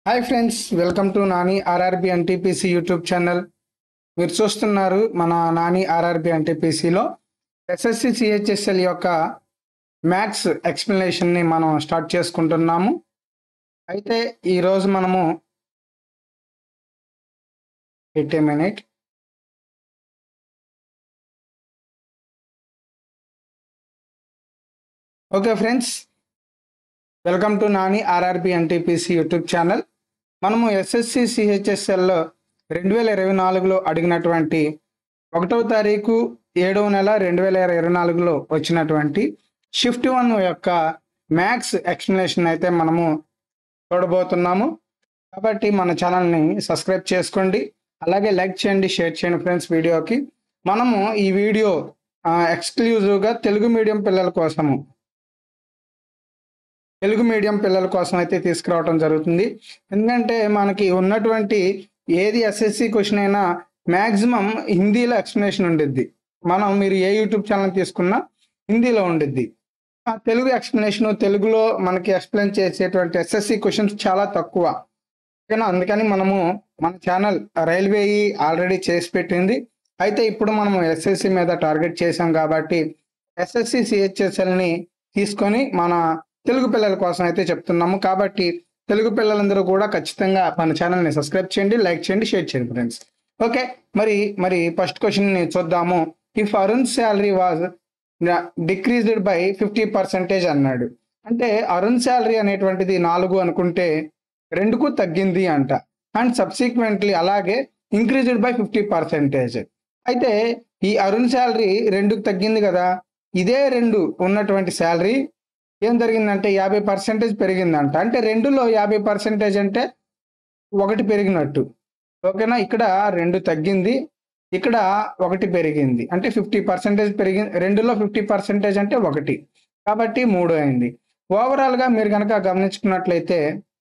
Hi friends welcome to Nani RRB NTPC YouTube channel మీరు చూస్తున్నారు మన నాని ఆర్ఆర్బి ఎన్టీపీసీలో ఎస్ఎస్సి సిహెచ్ఎస్ఎల్ యొక్క మ్యాథ్స్ ఎక్స్ప్లెనేషన్ని మనం స్టార్ట్ చేసుకుంటున్నాము అయితే ఈరోజు మనము eight minute okay friends welcome to Nani RRB NTPC YouTube channel మనము ఎస్ఎస్సి సిహెచ్ఎస్ఎల్లో రెండు వేల ఇరవై నాలుగులో అడిగినటువంటి ఒకటవ తారీఖు ఏడవ నెల రెండు వేల ఇరవై నాలుగులో వచ్చినటువంటి షిఫ్ట్ వన్ యొక్క మ్యాథ్స్ ఎక్స్ప్లెనేషన్ అయితే మనము చూడబోతున్నాము కాబట్టి మన ఛానల్ని సబ్స్క్రైబ్ చేసుకోండి అలాగే లైక్ చేయండి షేర్ చేయండి ఫ్రెండ్స్ వీడియోకి మనము ఈ వీడియో ఎక్స్క్లూజివ్గా తెలుగు మీడియం పిల్లల కోసము తెలుగు మీడియం పిల్లల కోసం అయితే తీసుకురావడం జరుగుతుంది ఎందుకంటే మనకి ఉన్నటువంటి ఏది ఎస్ఎస్సి క్వశ్చన్ అయినా మ్యాక్సిమం హిందీలో ఎక్స్ప్లెనేషన్ ఉండిద్ది మనం మీరు ఏ యూట్యూబ్ ఛానల్ తీసుకున్నా హిందీలో ఉండిద్ది ఆ తెలుగు ఎక్స్ప్లెనేషన్ తెలుగులో మనకి ఎక్స్ప్లెయిన్ చేసేటువంటి ఎస్ఎస్సి క్వశ్చన్స్ చాలా తక్కువ ఓకేనా అందుకని మనము మన ఛానల్ రైల్వే ఆల్రెడీ చేసి పెట్టింది అయితే ఇప్పుడు మనము ఎస్ఎస్సి మీద టార్గెట్ చేసాం కాబట్టి ఎస్ఎస్సి సిహెచ్ఎస్ఎల్ని తీసుకొని మన తెలుగు పిల్లల కోసం అయితే చెప్తున్నాము కాబట్టి తెలుగు పిల్లలందరూ కూడా ఖచ్చితంగా మన ఛానల్ని సబ్స్క్రైబ్ చేయండి లైక్ చేయండి షేర్ చేయండి ఫ్రెండ్స్ ఓకే మరి మరి ఫస్ట్ క్వశ్చన్ ని చూద్దాము if Arun salary was decreased by fifty percentage అన్నాడు అంటే అరుణ్ శాలరీ అనేటువంటిది నాలుగు అనుకుంటే రెండుకు తగ్గింది అంట అండ్ సబ్సిక్వెంట్లీ అలాగే ఇంక్రీజ్డ్ బై ఫిఫ్టీ పర్సెంటేజ్ అయితే ఈ అరుణ్ శాలరీ రెండుకు తగ్గింది కదా ఇదే రెండు ఉన్నటువంటి శాలరీ ఏం జరిగిందంటే యాభై పర్సెంటేజ్ పెరిగిందంట అంటే రెండులో యాభై పర్సెంటేజ్ అంటే ఒకటి పెరిగినట్టు ఓకేనా ఇక్కడ రెండు తగ్గింది ఇక్కడ ఒకటి పెరిగింది అంటే ఫిఫ్టీ పర్సెంటేజ్ పెరిగింది రెండులో ఫిఫ్టీ పర్సెంటేజ్ అంటే ఒకటి కాబట్టి మూడు అయింది ఓవరాల్గా మీరు కనుక గమనించుకున్నట్లయితే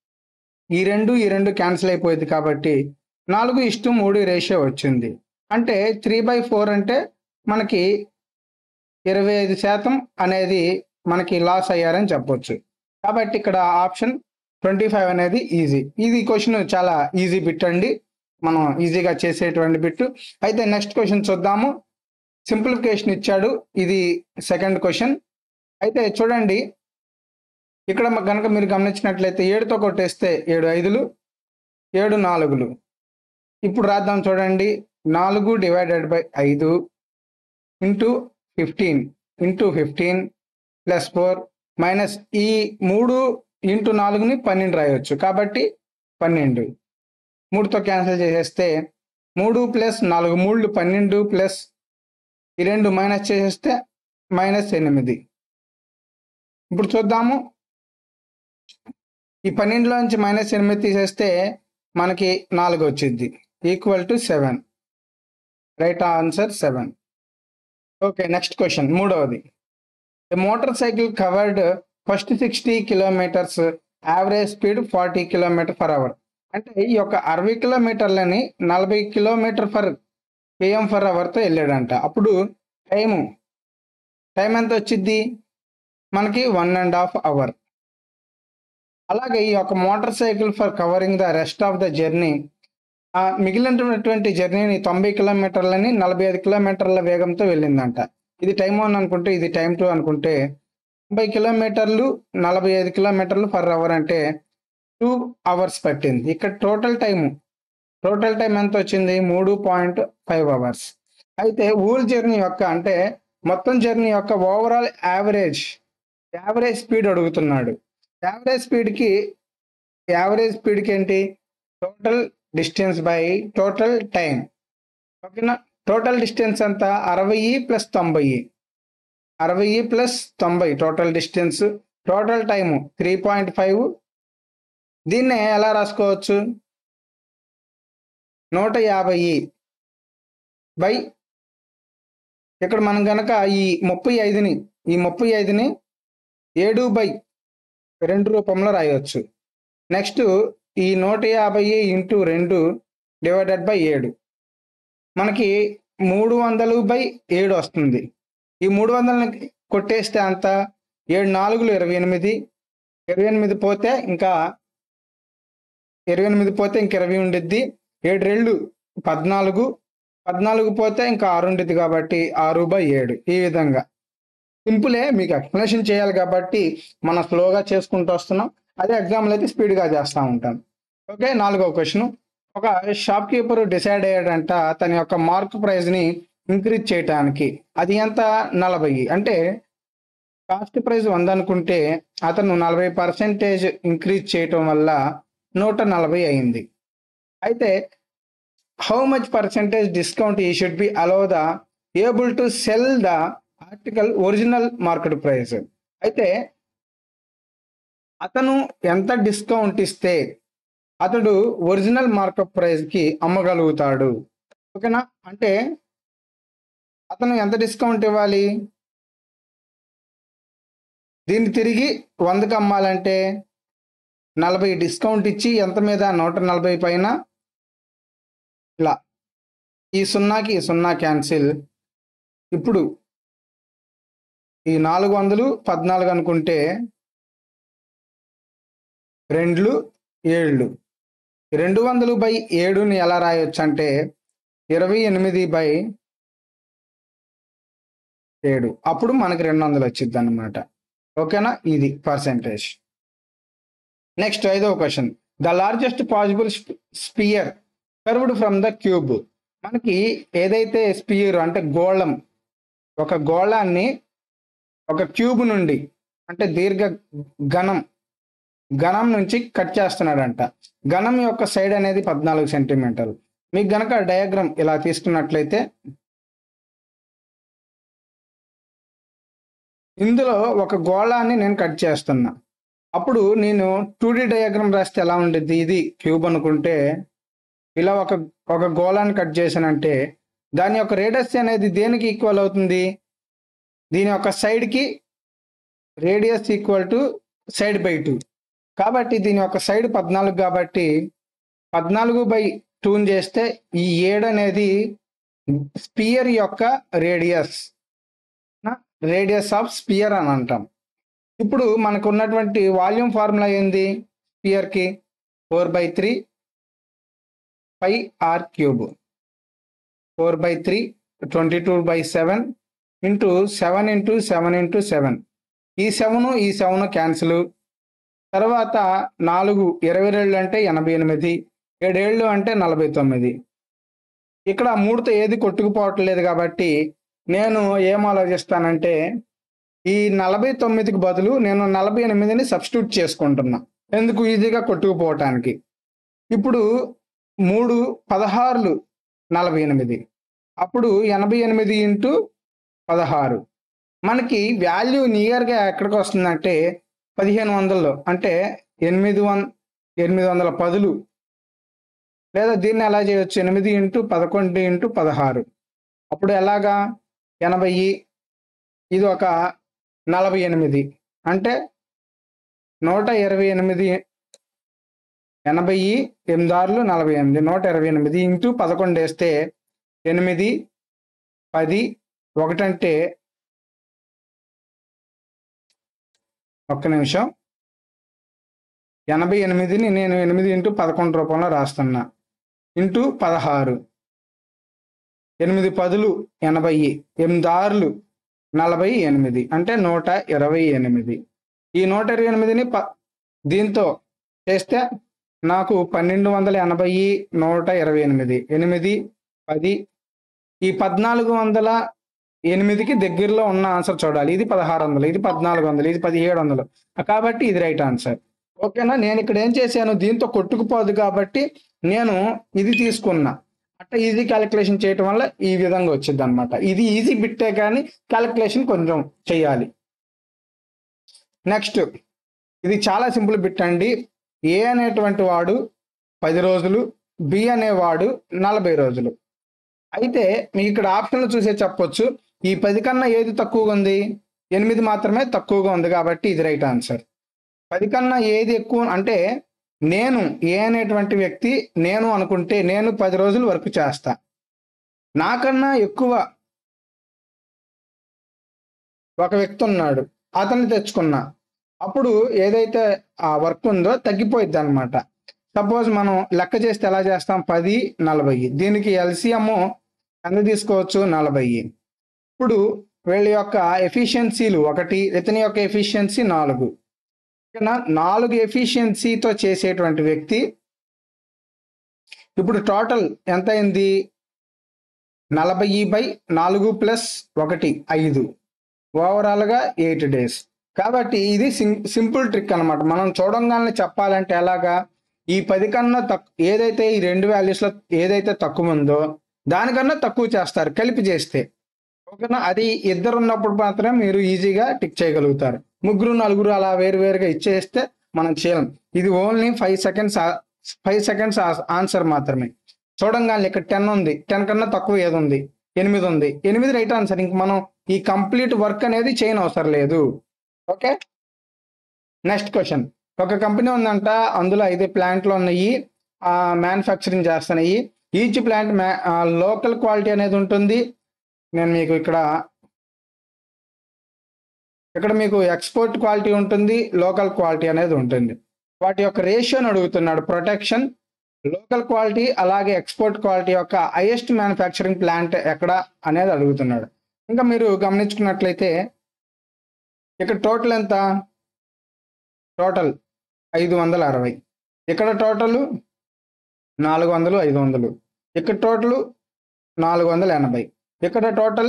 ఈ రెండు ఈ రెండు క్యాన్సిల్ అయిపోయింది కాబట్టి నాలుగు ఇష్టు మూడు రేషియో వచ్చింది అంటే త్రీ బై ఫోర్ అంటే మనకి ఇరవై ఐదు శాతం అనేది మనకి లాస్ అయ్యారని చెప్పొచ్చు కాబట్టి ఇక్కడ ఆప్షన్ ట్వంటీ ఫైవ్ అనేది ఈజీ ఇది క్వశ్చన్ చాలా ఈజీ బిట్ అండి మనం ఈజీగా చేసేటువంటి బిట్ అయితే నెక్స్ట్ క్వశ్చన్ చూద్దాము సింప్లిఫికేషన్ ఇచ్చాడు ఇది సెకండ్ క్వశ్చన్ అయితే చూడండి ఇక్కడ కనుక మీరు గమనించినట్లయితే ఏడుతో కొట్టేస్తే ఏడు ఐదులు ఏడు నాలుగులు ఇప్పుడు రాద్దాం చూడండి నాలుగు డివైడెడ్ బై ఐదు into fifteen into fifteen plus four minus ఈ మూడు ఇంటూ నాలుగుని పన్నెండు రాయవచ్చు కాబట్టి పన్నెండు మూడుతో క్యాన్సిల్ చేసేస్తే మూడు ప్లస్ నాలుగు మూడు పన్నెండు ప్లస్ ఈ రెండు మైనస్ చేసేస్తే మైనస్ ఎనిమిది ఇప్పుడు చూద్దాము ఈ పన్నెండులో నుంచి మైనస్ ఎనిమిది తీసేస్తే మనకి నాలుగు వచ్చింది equal to seven right answer seven okay next question మూడవది motor cycle covered first sixty kilometres average speed forty kilometre per hour అంటే ఈ యొక్క అరవై కిలోమీటర్లని నలభై కిలోమీటర్ ఫర్ పిఎం ఫర్ అవర్తో వెళ్ళాడంట అప్పుడు టైము టైం ఎంత వచ్చింది మనకి వన్ అండ్ హాఫ్ అవర్ అలాగే ఈ యొక్క motor cycle for covering the rest of the journey మిగిలినటువంటి జర్నీని తొంభై కిలోమీటర్లని నలభై ఐదు కిలోమీటర్ల వేగంతో వెళ్ళిందంట ఇది టైం వన్ అనుకుంటే ఇది టైం టూ అనుకుంటే తొంభై కిలోమీటర్లు నలభై ఐదు కిలోమీటర్లు పర్ అవర్ అంటే టూ అవర్స్ పట్టింది ఇక్కడ టోటల్ టైం టోటల్ టైం ఎంత వచ్చింది మూడు పాయింట్ ఫైవ్ అవర్స్ అయితే ఊల్ జర్నీ యొక్క అంటే మొత్తం జర్నీ యొక్క ఓవరాల్ యావరేజ్ యావరేజ్ స్పీడ్ అడుగుతున్నాడు యావరేజ్ స్పీడ్కి యావరేజ్ స్పీడ్కి ఏంటి total distance by total time ఓకేనా టోటల్ డిస్టెన్స్ అంతా అరవై ప్లస్ తొంభై అరవై ప్లస్ తొంభై total distance total time three point five దీన్నే ఎలా రాసుకోవచ్చు నూట యాభై బై ఇక్కడ మనం కనుక ఈ ముప్పై ఐదుని ఈ ముప్పై ఐదుని ఏడు బై రెండు రూపంలో రాయవచ్చు నెక్స్ట్ ఈ నూట యాభై ఇంటూ రెండు డివైడెడ్ బై ఏడు మనకి మూడు వందలు బై ఏడు వస్తుంది ఈ మూడు వందలని కొట్టేస్తే అంత ఏడు నాలుగులు ఇరవై ఎనిమిది ఇరవై ఎనిమిది పోతే ఇంకా ఇరవై ఎనిమిది పోతే ఇంక ఇరవై ఉండిద్ది ఏడు రెళ్ళు పద్నాలుగు పద్నాలుగు పోతే ఇంకా ఆరు ఉండిద్ది కాబట్టి ఆరు బై ఏడు ఈ విధంగా సింపులే మీకు ఎక్స్ప్లెనేషన్ చేయాలి కాబట్టి మనం స్లోగా చేసుకుంటూ వస్తున్నాం అదే ఎగ్జామ్లో అయితే స్పీడ్గా చేస్తూ ఉంటాం ఓకే నాలుగో క్వశ్చన్ ఒక షాప్ కీపర్ డిసైడ్ అయ్యాడంట తన యొక్క మార్క్ ప్రైస్ని ఇంక్రీజ్ చేయటానికి అది ఎంత నలభై అంటే కాస్ట్ ప్రైస్ వంద అనుకుంటే అతను నలభై పర్సెంటేజ్ ఇంక్రీజ్ చేయటం వల్ల నూట నలభై అయింది అయితే హౌ మచ్ పర్సెంటేజ్ డిస్కౌంట్ ఈ should be allow the able to sell the article original market price అయితే అతను ఎంత డిస్కౌంట్ ఇస్తే అతడు ఒరిజినల్ మార్కప్ ప్రైస్కి అమ్మగలుగుతాడు ఓకేనా అంటే అతను ఎంత డిస్కౌంట్ ఇవ్వాలి దీన్ని తిరిగి వందకి అమ్మాలంటే నలభై డిస్కౌంట్ ఇచ్చి ఎంత మీద నూట నలభై పైన ఇలా ఈ సున్నాకి ఈ సున్నా క్యాన్సిల్ ఇప్పుడు ఈ నాలుగు వందలు పద్నాలుగు అనుకుంటే రెండ్లు ఏళ్ళు రెండు వందలు బై ఏడుని ఎలా రాయొచ్చు అంటే ఇరవై ఎనిమిది బై ఏడు అప్పుడు మనకి రెండు వందలు వచ్చింది అనమాట ఓకేనా ఇది పర్సెంటేజ్ నెక్స్ట్ ఐదవ question the largest possible sphere curved from the cube మనకి ఏదైతే స్పియర్ అంటే గోళం ఒక గోళాన్ని ఒక క్యూబ్ నుండి అంటే దీర్ఘ ఘనం ఘనం నుంచి కట్ చేస్తున్నాడంట ఘనం యొక్క సైడ్ అనేది పద్నాలుగు సెంటీమీటర్లు మీకు గనక డయాగ్రామ్ ఇలా తీసుకున్నట్లయితే ఇందులో ఒక గోళాన్ని నేను కట్ చేస్తున్నా అప్పుడు నేను టూ డి డయాగ్రామ్ రాస్తే ఎలా ఉండేది ఇది క్యూబ్ అనుకుంటే ఇలా ఒక ఒక గోళాన్ని కట్ చేశానంటే దాని యొక్క రేడియస్ అనేది దేనికి ఈక్వల్ అవుతుంది దీని యొక్క సైడ్కి radius equal to side by two కాబట్టి దీని యొక్క సైడ్ పద్నాలుగు కాబట్టి పద్నాలుగు బై టూన్ చేస్తే ఈ ఏడు అనేది స్పియర్ యొక్క రేడియస్ రేడియస్ ఆఫ్ స్పియర్ అని అంటాం ఇప్పుడు మనకు ఉన్నటువంటి వాల్యూమ్ ఫార్ములా ఏంది స్పియర్కి four by three pi r cube four by three twenty two by seven into seven into seven into seven ఈ సెవెన్ ఈ సెవెన్ క్యాన్సిల్ తర్వాత నాలుగు ఇరవై రెండు అంటే ఎనభై ఎనిమిది ఏడేళ్ళు అంటే నలభై తొమ్మిది ఇక్కడ మూడుతో ఏది కొట్టుకుపోవట్లేదు కాబట్టి నేను ఏం ఆలోచిస్తానంటే ఈ నలభై తొమ్మిదికి బదులు నేను నలభై ఎనిమిదిని సబ్స్టిట్యూట్ చేసుకుంటున్నా ఎందుకు ఈజీగా కొట్టుకుపోవటానికి ఇప్పుడు మూడు పదహారులు నలభై ఎనిమిది అప్పుడు ఎనభై ఎనిమిది ఇంటూ పదహారు మనకి వాల్యూ నియర్గా ఎక్కడికి వస్తుందంటే పదిహేను వందల్లో అంటే ఎనిమిది వన్ ఎనిమిది వందల పదులు లేదా దీన్ని ఎలా చేయొచ్చు ఎనిమిది ఇంటూ పదకొండు ఇంటూ పదహారు అప్పుడు ఎలాగా ఎనభై ఇది ఒక నలభై ఎనిమిది అంటే నూట ఇరవై ఎనిమిది ఎనభై ఎనిమిది ఆరులు నలభై ఎనిమిది నూట ఇరవై ఎనిమిది ఇంటూ పదకొండు వేస్తే ఎనిమిది పది ఒకటంటే ఒక్క నిమిషం ఎనభై ఎనిమిదిని నేను ఎనిమిది ఇంటూ పదకొండు రూపంలో రాస్తున్నా ఇంటూ పదహారు ఎనిమిది పదులు ఎనభై ఎనిమిది ఆరులు నలభై ఎనిమిది అంటే నూట ఇరవై ఎనిమిది ఈ నూట ఇరవై ఎనిమిదిని ప దీంతో చేస్తే నాకు పన్నెండు వందల ఎనభై నూట ఇరవై ఎనిమిది ఎనిమిది పది ఈ పద్నాలుగు వందల ఎనిమిదికి దగ్గరలో ఉన్న ఆన్సర్ చూడాలి ఇది పదహారు వందలు ఇది పద్నాలుగు వందలు ఇది పదిహేడు వందలు కాబట్టి ఇది రైట్ ఆన్సర్ ఓకేనా నేను ఇక్కడ ఏం చేశాను దీంతో కొట్టుకుపోదు కాబట్టి నేను ఇది తీసుకున్నా అట్లా ఈజీ క్యాలిక్యులేషన్ చేయటం వల్ల ఈ విధంగా వచ్చింది అనమాట ఇది ఈజీ బిట్టే కానీ క్యాలిక్యులేషన్ కొంచెం చేయాలి నెక్స్ట్ ఇది చాలా సింపుల్ బిట్ అండి ఏ అనేటువంటి వాడు పది రోజులు బి అనేవాడు నలభై రోజులు అయితే మీకు ఇక్కడ ఆప్షన్లు చూసే చెప్పొచ్చు ఈ పది కన్నా ఏది తక్కువగా ఉంది ఎనిమిది మాత్రమే తక్కువగా ఉంది కాబట్టి ఇది రైట్ ఆన్సర్ పది కన్నా ఏది ఎక్కువ అంటే నేను ఏ అనేటువంటి వ్యక్తి నేను అనుకుంటే నేను పది రోజులు వర్క్ చేస్తా నాకన్నా ఎక్కువ ఒక వ్యక్తి ఉన్నాడు అతన్ని తెచ్చుకున్నా అప్పుడు ఏదైతే ఆ వర్క్ ఉందో తగ్గిపోయిద్ది అనమాట సపోజ్ మనం లెక్క చేస్తే ఎలా చేస్తాం పది నలభై దీనికి ఎల్సిఎం ఎంత తీసుకోవచ్చు నలభై ఇప్పుడు వీళ్ళ యొక్క ఎఫిషియన్సీలు ఒకటి ఇతని యొక్క ఎఫిషియన్సీ నాలుగు ఓకేనా నాలుగు ఎఫిషియన్సీతో చేసేటువంటి వ్యక్తి ఇప్పుడు టోటల్ ఎంత అయింది నలభై బై నాలుగు ప్లస్ ఒకటి ఐదు ఓవరాల్గా ఎయిట్ డేస్ కాబట్టి ఇది సిం సింపుల్ ట్రిక్ అనమాట మనం చూడంగానే చెప్పాలంటే ఎలాగా ఈ పది కన్నా తక్కువ ఏదైతే ఈ రెండు వాల్యూస్లో ఏదైతే తక్కువ ఉందో దానికన్నా తక్కువ చేస్తారు కలిపి చేస్తే ఓకేనా అది ఇద్దరు ఉన్నప్పుడు మాత్రమే మీరు ఈజీగా టిక్ చేయగలుగుతారు ముగ్గురు నలుగురు అలా వేరు వేరుగా ఇచ్చేస్తే మనం చేయలేం ఇది only five seconds five seconds answer మాత్రమే చూడంగానే ఇక్కడ టెన్ ఉంది టెన్ కన్నా తక్కువ ఏది ఉంది ఎనిమిది ఉంది ఎనిమిది రైట్ ఆన్సర్ ఇంక మనం ఈ కంప్లీట్ వర్క్ అనేది చేయని అవసరం లేదు ఓకే నెక్స్ట్ క్వశ్చన్ ఒక కంపెనీ ఉందంట అందులో ఐదు ప్లాంట్లు ఉన్నాయి మ్యానుఫ్యాక్చరింగ్ చేస్తున్నాయి ఈచ్ ప్లాంట్ లోకల్ క్వాలిటీ అనేది ఉంటుంది నేను మీకు ఇక్కడ ఇక్కడ మీకు ఎక్స్పోర్ట్ క్వాలిటీ ఉంటుంది లోకల్ క్వాలిటీ అనేది ఉంటుంది వాటి యొక్క రేషియోని అడుగుతున్నాడు ప్రొటెక్షన్ లోకల్ క్వాలిటీ అలాగే ఎక్స్పోర్ట్ క్వాలిటీ యొక్క హైయెస్ట్ మ్యానుఫ్యాక్చరింగ్ ప్లాంట్ ఎక్కడ అనేది అడుగుతున్నాడు ఇంకా మీరు గమనించుకున్నట్లయితే ఇక్కడ టోటల్ ఎంత టోటల్ ఐదు వందల అరవై ఇక్కడ టోటల్ నాలుగు వందలు ఐదు వందలు ఇక్కడ టోటల్ నాలుగు వందల ఎనభై ఇక్కడ టోటల్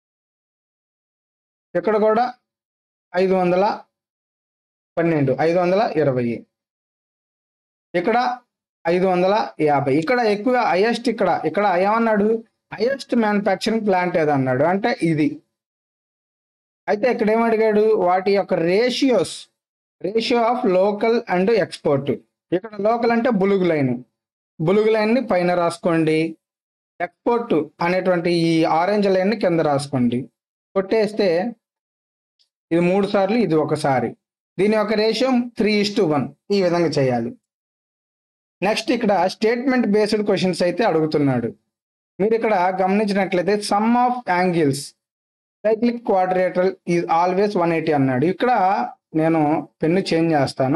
ఇక్కడ కూడా ఐదు వందల పన్నెండు ఐదు వందల ఇరవై ఇక్కడ ఐదు వందల యాభై ఇక్కడ ఎక్కువ హైయెస్ట్ ఇక్కడ ఇక్కడ ఏమన్నాడు హైయెస్ట్ మ్యానుఫ్యాక్చరింగ్ ప్లాంట్ ఏదన్నాడు అంటే ఇది అయితే ఇక్కడ ఏమడిగాడు వాటి యొక్క ratios ratio of local and export ఇక్కడ లోకల్ అంటే బులుగు లైన్ బులుగు లైన్ని పైన రాసుకోండి ఎక్స్పోర్ట్ అనేటువంటి ఈ ఆరెంజ్ లైన్ని కింద రాసుకోండి కొట్టేస్తే ఇది మూడు సార్లు ఇది ఒకసారి దీని యొక్క ratio three is to one ఈ విధంగా చేయాలి నెక్స్ట్ ఇక్కడ స్టేట్మెంట్ బేస్డ్ క్వశ్చన్స్ అయితే అడుగుతున్నాడు మీరు ఇక్కడ గమనించినట్లయితే sum of angles cyclic quadrilateral is always one eighty అన్నాడు ఇక్కడ నేను పెన్ను చేంజ్ చేస్తాను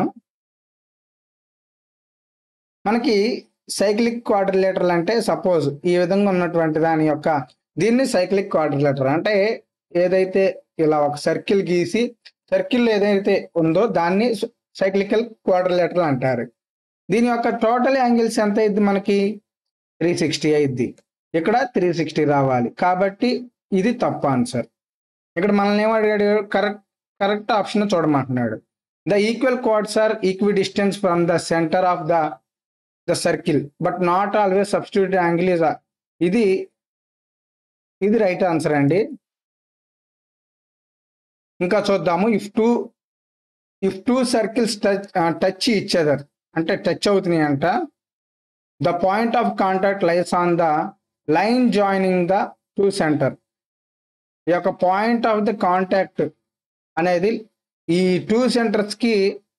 మనకి సైక్లిక్ క్వాడ్రిలేటరల్ అంటే సపోజ్ ఈ విధంగా ఉన్నటువంటి దాని యొక్క దీన్ని సైక్లిక్ క్వాడ్రిలేటర్ అంటే ఏదైతే ఇలా ఒక సర్కిల్ గీసి సర్కిల్ ఏదైతే ఉందో దాన్ని సైక్లికల్ క్వాడ్రిలేటరల్ అంటారు దీని యొక్క టోటల్ యాంగిల్స్ ఎంత అయింది మనకి త్రీ సిక్స్టీ అయింది ఇక్కడ త్రీ సిక్స్టీ రావాలి కాబట్టి ఇది తప్పు ఆన్సర్ ఇక్కడ మనల్ని ఏమడిగాడు కరెక్ట్ కరెక్ట్ ఆప్షన్ చూడమంటున్నాడు the equal chords are equidistant from the centre of the the circle but not always substitute angle is ఇది ఇది రైట్ ఆన్సర్ అండి ఇంకా చూద్దాము if two if two circles touch touch each other అంటే టచ్ అవుతున్నాయి అంట the point of contact lies on the line joining the two centre ఈ యొక్క పాయింట్ ఆఫ్ ద కాంటాక్ట్ అనేది ఈ two సెంటర్స్కి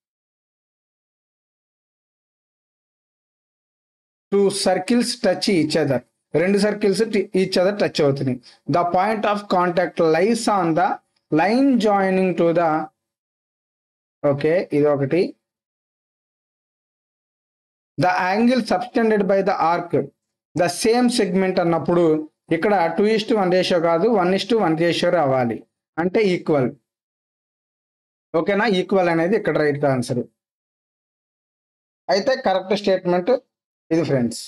two circles touch each other రెండు circles each other touch అవుతున్నాయి the point of contact lies on the line joining to the okay ఇది ఒకటి the angle subtended by the arc the same segment అన్నప్పుడు ఇక్కడ two is to one ratio కాదు one is to one ratio రావాలి అంటే equal ఓకేనా equal అనేది ఇక్కడ రైట్ ఆన్సర్ అయితే కరెక్ట్ స్టేట్మెంట్ ఇది friends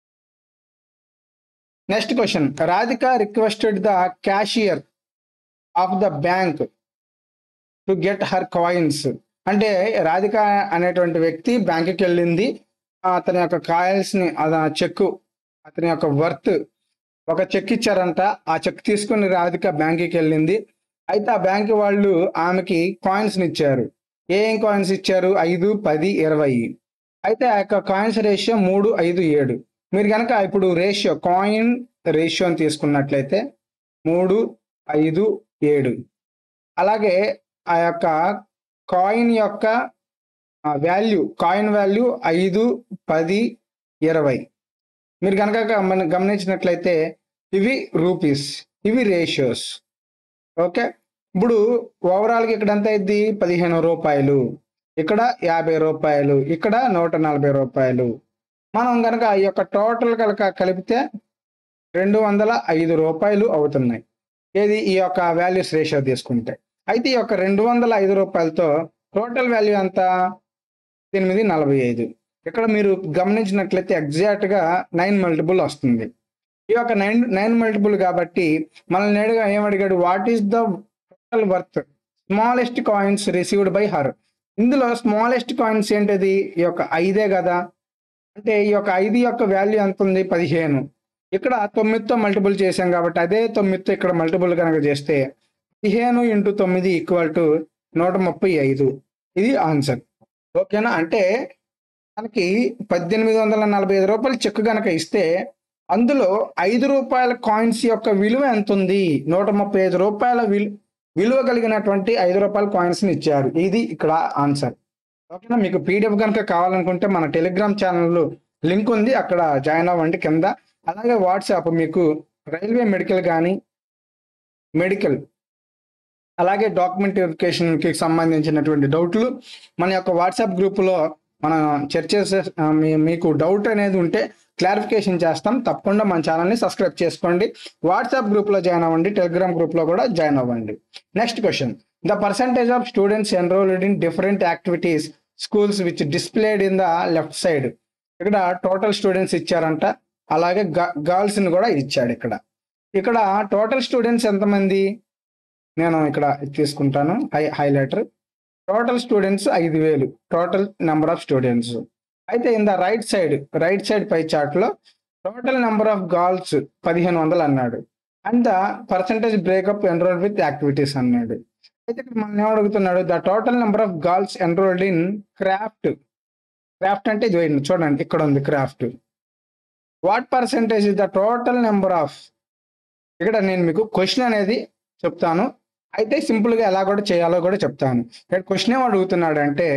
next question Radhika requested the cashier of the bank to get her coins అంటే రాధిక అనేటువంటి వ్యక్తి బ్యాంకుకి వెళ్ళింది అతని యొక్క కాయిన్స్ ని అది చెక్ అతని యొక్క వర్త్ ఒక చెక్ ఇచ్చారంట ఆ చెక్ తీసుకుని రాధిక బ్యాంకుకి వెళ్ళింది అయితే ఆ బ్యాంక్ వాళ్ళు ఆమెకి కాయిన్స్ ఇచ్చారు ఏం కాయిన్స్ ఇచ్చారు ఐదు పది ఇరవై అయితే ఆ యొక్క కాయిన్స్ రేషియో మూడు ఐదు ఏడు మీరు కనుక ఇప్పుడు రేషియో కాయిన్ రేషియోని తీసుకున్నట్లయితే మూడు ఐదు ఏడు అలాగే ఆ యొక్క కాయిన్ యొక్క వాల్యూ కాయిన్ వాల్యూ ఐదు పది ఇరవై మీరు కనుక గమ- గమనించినట్లయితే ఇవి రూపీస్ ఇవి రేషియోస్ ఓకే ఇప్పుడు ఓవరాల్గా ఇక్కడ ఎంత అయింది పదిహేను రూపాయలు ఇక్కడ యాభై రూపాయలు ఇక్కడ నూట నలభై రూపాయలు మనం కనుక ఈ యొక్క టోటల్ కనుక కలిపితే రెండు వందల ఐదు రూపాయలు అవుతున్నాయి ఏది ఈ యొక్క వాల్యూస్ రేషియో తీసుకుంటే అయితే ఈ యొక్క రెండు వందల ఐదు రూపాయలతో టోటల్ వాల్యూ ఎంత ఎనిమిది నలభై ఐదు ఇక్కడ మీరు గమనించినట్లయితే ఎగ్జాక్ట్ గా నైన్ మల్టిపుల్ వస్తుంది ఈ యొక్క నైన్ నైన్ మల్టిపుల్ కాబట్టి మనల్ని అడిగా ఏమడిగాడు what is the total worth smallest coins received by her ఇందులో స్మాలెస్ట్ కాయిన్స్ ఏంటిది ఈ యొక్క ఐదే కదా అంటే ఈ యొక్క ఐదు యొక్క వాల్యూ ఎంత ఉంది పదిహేను ఇక్కడ తొమ్మిదితో మల్టిపుల్ చేసాం కాబట్టి అదే తొమ్మిదితో ఇక్కడ మల్టిపుల్ కనుక చేస్తే పదిహేను ఇంటూ తొమ్మిది ఈక్వల్ టు నూట ముప్పై ఐదు ఇది ఆన్సర్ ఓకేనా అంటే మనకి పద్దెనిమిది వందల నలభై ఐదు రూపాయలు చెక్ కనుక ఇస్తే అందులో ఐదు రూపాయల కాయిన్స్ యొక్క విలువ ఎంత ఉంది నూట ముప్పై ఐదు రూపాయల విలు విలువ కలిగినటువంటి ఐదు రూపాయల కాయిన్స్ ని ఇచ్చారు ఇది ఇక్కడ ఆన్సర్ ఓకేనా మీకు పీడిఎఫ్ కనుక కావాలనుకుంటే మన టెలిగ్రామ్ ఛానల్ లింక్ ఉంది అక్కడ జాయిన్ అవ్వండి కింద అలాగే వాట్సాప్ మీకు రైల్వే మెడికల్ కానీ మెడికల్ అలాగే డాక్యుమెంట్ వెరిఫికేషన్కి సంబంధించినటువంటి డౌట్లు మన యొక్క వాట్సాప్ గ్రూపులో మనం చర్చ చేసే- ఆ, మీ- మీకు డౌట్ అనేది ఉంటే క్లారిఫికేషన్ చేస్తాం తప్పకుండా మన ఛానల్ని సబ్స్క్రైబ్ చేసుకోండి వాట్సాప్ గ్రూప్లో జాయిన్ అవ్వండి టెలిగ్రామ్ గ్రూప్లో కూడా జాయిన్ అవ్వండి next question the percentage of students enrolled in different activities schools which displayed in the left side ఇక్కడ టోటల్ స్టూడెంట్స్ ఇచ్చారంట అలాగే గర్ల్స్ ని కూడా ఇచ్చాడు ఇక్కడ ఇక్కడ టోటల్ స్టూడెంట్స్ ఎంతమంది నేను ఇక్కడ తీసుకుంటాను హై హైలైటర్ టోటల్ స్టూడెంట్స్ ఐదు వేలు టోటల్ నెంబర్ ఆఫ్ స్టూడెంట్స్ అయితే in the right side right side pie chart లో టోటల్ నెంబర్ ఆఫ్ గర్ల్స్ పదిహేను వందలు అన్నాడు and the percentage breakup enrolled with activities అన్నాడు అయితే ఇక్కడ మనం ఏమడుగుతున్నాడు the total number of girls enrolled in craft craft అంటే ఇది వేయండి, చూడండి ఇక్కడ ఉంది craft what percentage is the total number of ఇక్కడ నేను మీకు క్వశ్చన్ అనేది చెప్తాను అయితే సింపుల్ గా ఎలా కూడా చేయాలో కూడా చెప్తాను ఇక్కడ క్వశ్చన్ ఏం అడుగుతున్నాడు అంటే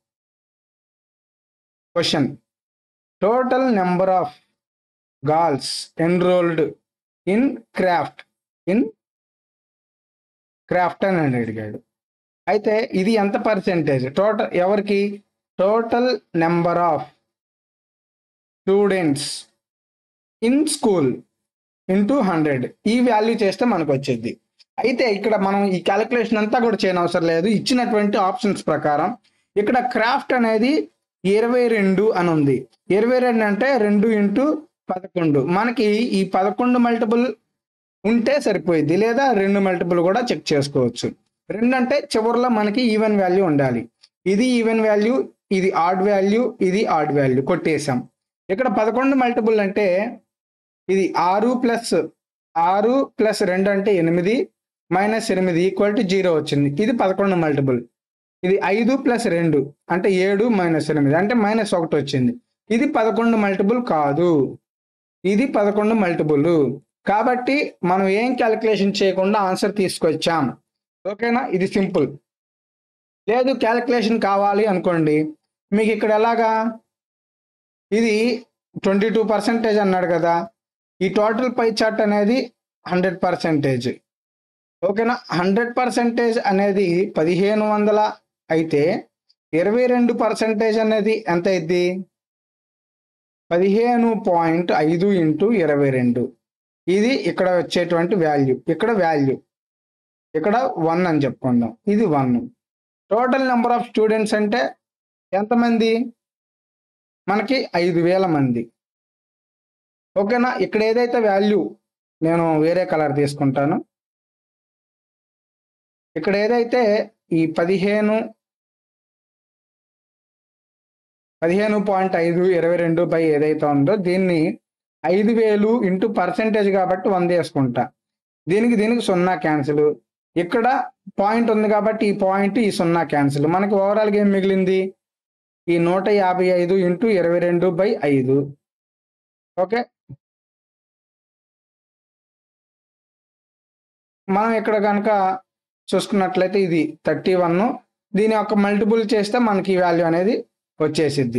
question total number of girls enrolled in craft in craft అని అడిగాడు అయితే ఇది ఎంత పర్సెంటేజ్ టోటల్ ఎవరికి total number of students in school into hundred ఈ వాల్యూ చేస్తే మనకు వచ్చేది అయితే ఇక్కడ మనం ఈ క్యాలిక్యులేషన్ అంతా కూడా చేయని అవసరం లేదు ఇచ్చినటువంటి ఆప్షన్స్ ప్రకారం ఇక్కడ క్రాఫ్ట్ అనేది ఇరవై రెండు అని ఉంది ఇరవై రెండు అంటే రెండు ఇంటూ పదకొండు మనకి ఈ పదకొండు మల్టిపుల్ ఉంటే సరిపోయింది లేదా రెండు మల్టిపుల్ కూడా చెక్ చేసుకోవచ్చు రెండు అంటే చివరిలో మనకి ఈవెన్ వాల్యూ ఉండాలి ఇది ఈవెన్ వాల్యూ ఇది ఆడ్ వాల్యూ ఇది ఆడ్ వాల్యూ కొట్టేసాం ఇక్కడ పదకొండు మల్టిపుల్ అంటే ఇది ఆరు ప్లస్ ఆరు ప్లస్ రెండు అంటే ఎనిమిది మైనస్ ఎనిమిది ఈక్వల్ టు జీరో వచ్చింది ఇది పదకొండు మల్టిపుల్ ఇది ఐదు ప్లస్ రెండు అంటే ఏడు మైనస్ ఎనిమిది అంటే మైనస్ ఒకటి వచ్చింది ఇది పదకొండు మల్టిపుల్ కాదు ఇది పదకొండు మల్టిపుల్ కాబట్టి మనం ఏం క్యాలిక్యులేషన్ చేయకుండా ఆన్సర్ తీసుకొచ్చాం ఓకేనా ఇది సింపుల్ లేదు క్యాలిక్యులేషన్ కావాలి అనుకోండి మీకు ఇక్కడ ఎలాగా ఇది ట్వంటీ టూ పర్సెంటేజ్ అన్నాడు కదా ఈ టోటల్ పై చార్ట్ అనేది హండ్రెడ్ పర్సెంటేజ్ ఓకేనా హండ్రెడ్ పర్సెంటేజ్ అనేది పదిహేను వందల అయితే ఇరవై రెండు పర్సెంటేజ్ అనేది ఎంత అయింది పదిహేను పాయింట్ ఐదు ఇంటూ ఇరవై రెండు ఇది ఇక్కడ వచ్చేటువంటి వాల్యూ ఇక్కడ వాల్యూ ఇక్కడ వన్ అని చెప్పుకుందాం ఇది one total number of students అంటే ఎంతమంది మనకి ఐదు వేల మంది ఓకేనా ఇక్కడ ఏదైతే వాల్యూ నేను వేరే కలర్ తీసుకుంటాను ఇక్కడ ఏదైతే ఈ పదిహేను పదిహేను పాయింట్ ఐదు ఇరవై రెండు బై ఏదైతే ఉందో దీన్ని ఐదు వేలు ఇంటూ పర్సెంటేజ్ కాబట్టి వంద వేసుకుంటా దీనికి దీనికి సున్నా క్యాన్సిల్ ఇక్కడ పాయింట్ ఉంది కాబట్టి ఈ పాయింట్ ఈ సున్నా క్యాన్సిల్ మనకి ఓవరాల్గా ఏం మిగిలింది ఈ నూట యాభై ఐదు ఇంటూ ఇరవై రెండు బై ఐదు ఓకే మనం ఇక్కడ కనుక చూసుకున్నట్లయితే ఇది థర్టీ వన్ దీని యొక్క మల్టిపుల్ చేస్తే మనకి ఈ వాల్యూ అనేది వచ్చేసిద్ది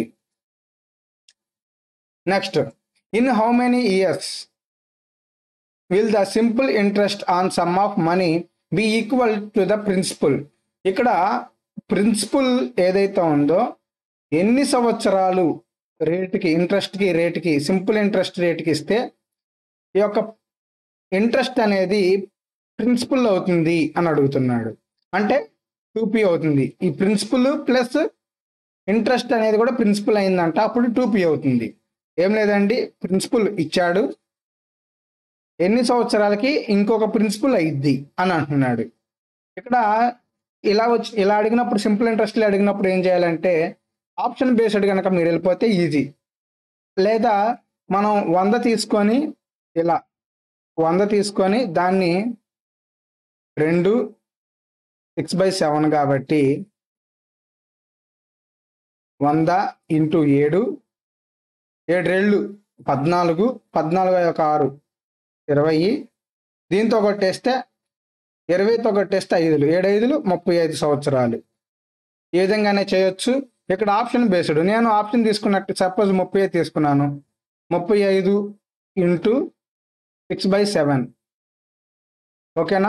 next in how many years will the simple interest on sum of money be equal to the principal ఇక్కడ ప్రిన్సిపల్ ఏదైతే ఉందో ఎన్ని సంవత్సరాలు రేటుకి ఇంట్రెస్ట్కి రేటుకి సింపుల్ ఇంట్రెస్ట్ రేటుకి ఇస్తే ఈ యొక్క ఇంట్రెస్ట్ అనేది ప్రిన్సిపల్ అవుతుంది అని అడుగుతున్నాడు అంటే టూ పి అవుతుంది ఈ ప్రిన్సిపల్ ప్లస్ ఇంట్రెస్ట్ అనేది కూడా ప్రిన్సిపల్ అయిందంట అప్పుడు టూ పి అవుతుంది ఏం లేదండి ప్రిన్సిపల్ ఇచ్చాడు ఎన్ని సంవత్సరాలకి ఇంకొక ప్రిన్సిపల్ అయింది అని అంటున్నాడు ఇక్కడ ఇలా వచ్చి ఇలా అడిగినప్పుడు సింపుల్ ఇంట్రెస్ట్లో అడిగినప్పుడు ఏం చేయాలంటే ఆప్షన్ బేస్డ్ కనుక మీరు వెళ్ళిపోతే ఈజీ లేదా మనం వంద తీసుకొని ఇలా వంద తీసుకొని దాన్ని రెండు సిక్స్ బై సెవెన్ కాబట్టి వంద ఇంటూ ఏడు ఏడు రెళ్ళు పద్నాలుగు పద్నాలుగు ఒక ఆరు ఇరవై దీంతో కొట్టేస్తే ఇరవైతో కొట్టేస్తే ఐదులు ఏడు ఐదులు ముప్పై ఐదు సంవత్సరాలు ఈ విధంగానే చేయొచ్చు ఇక్కడ ఆప్షన్ బేస్డ్ నేను ఆప్షన్ తీసుకున్నట్టు సపోజ్ ముప్పై ఐదు తీసుకున్నాను ముప్పై ఐదు ఇంటూ సిక్స్ బై సెవెన్ ఓకేనా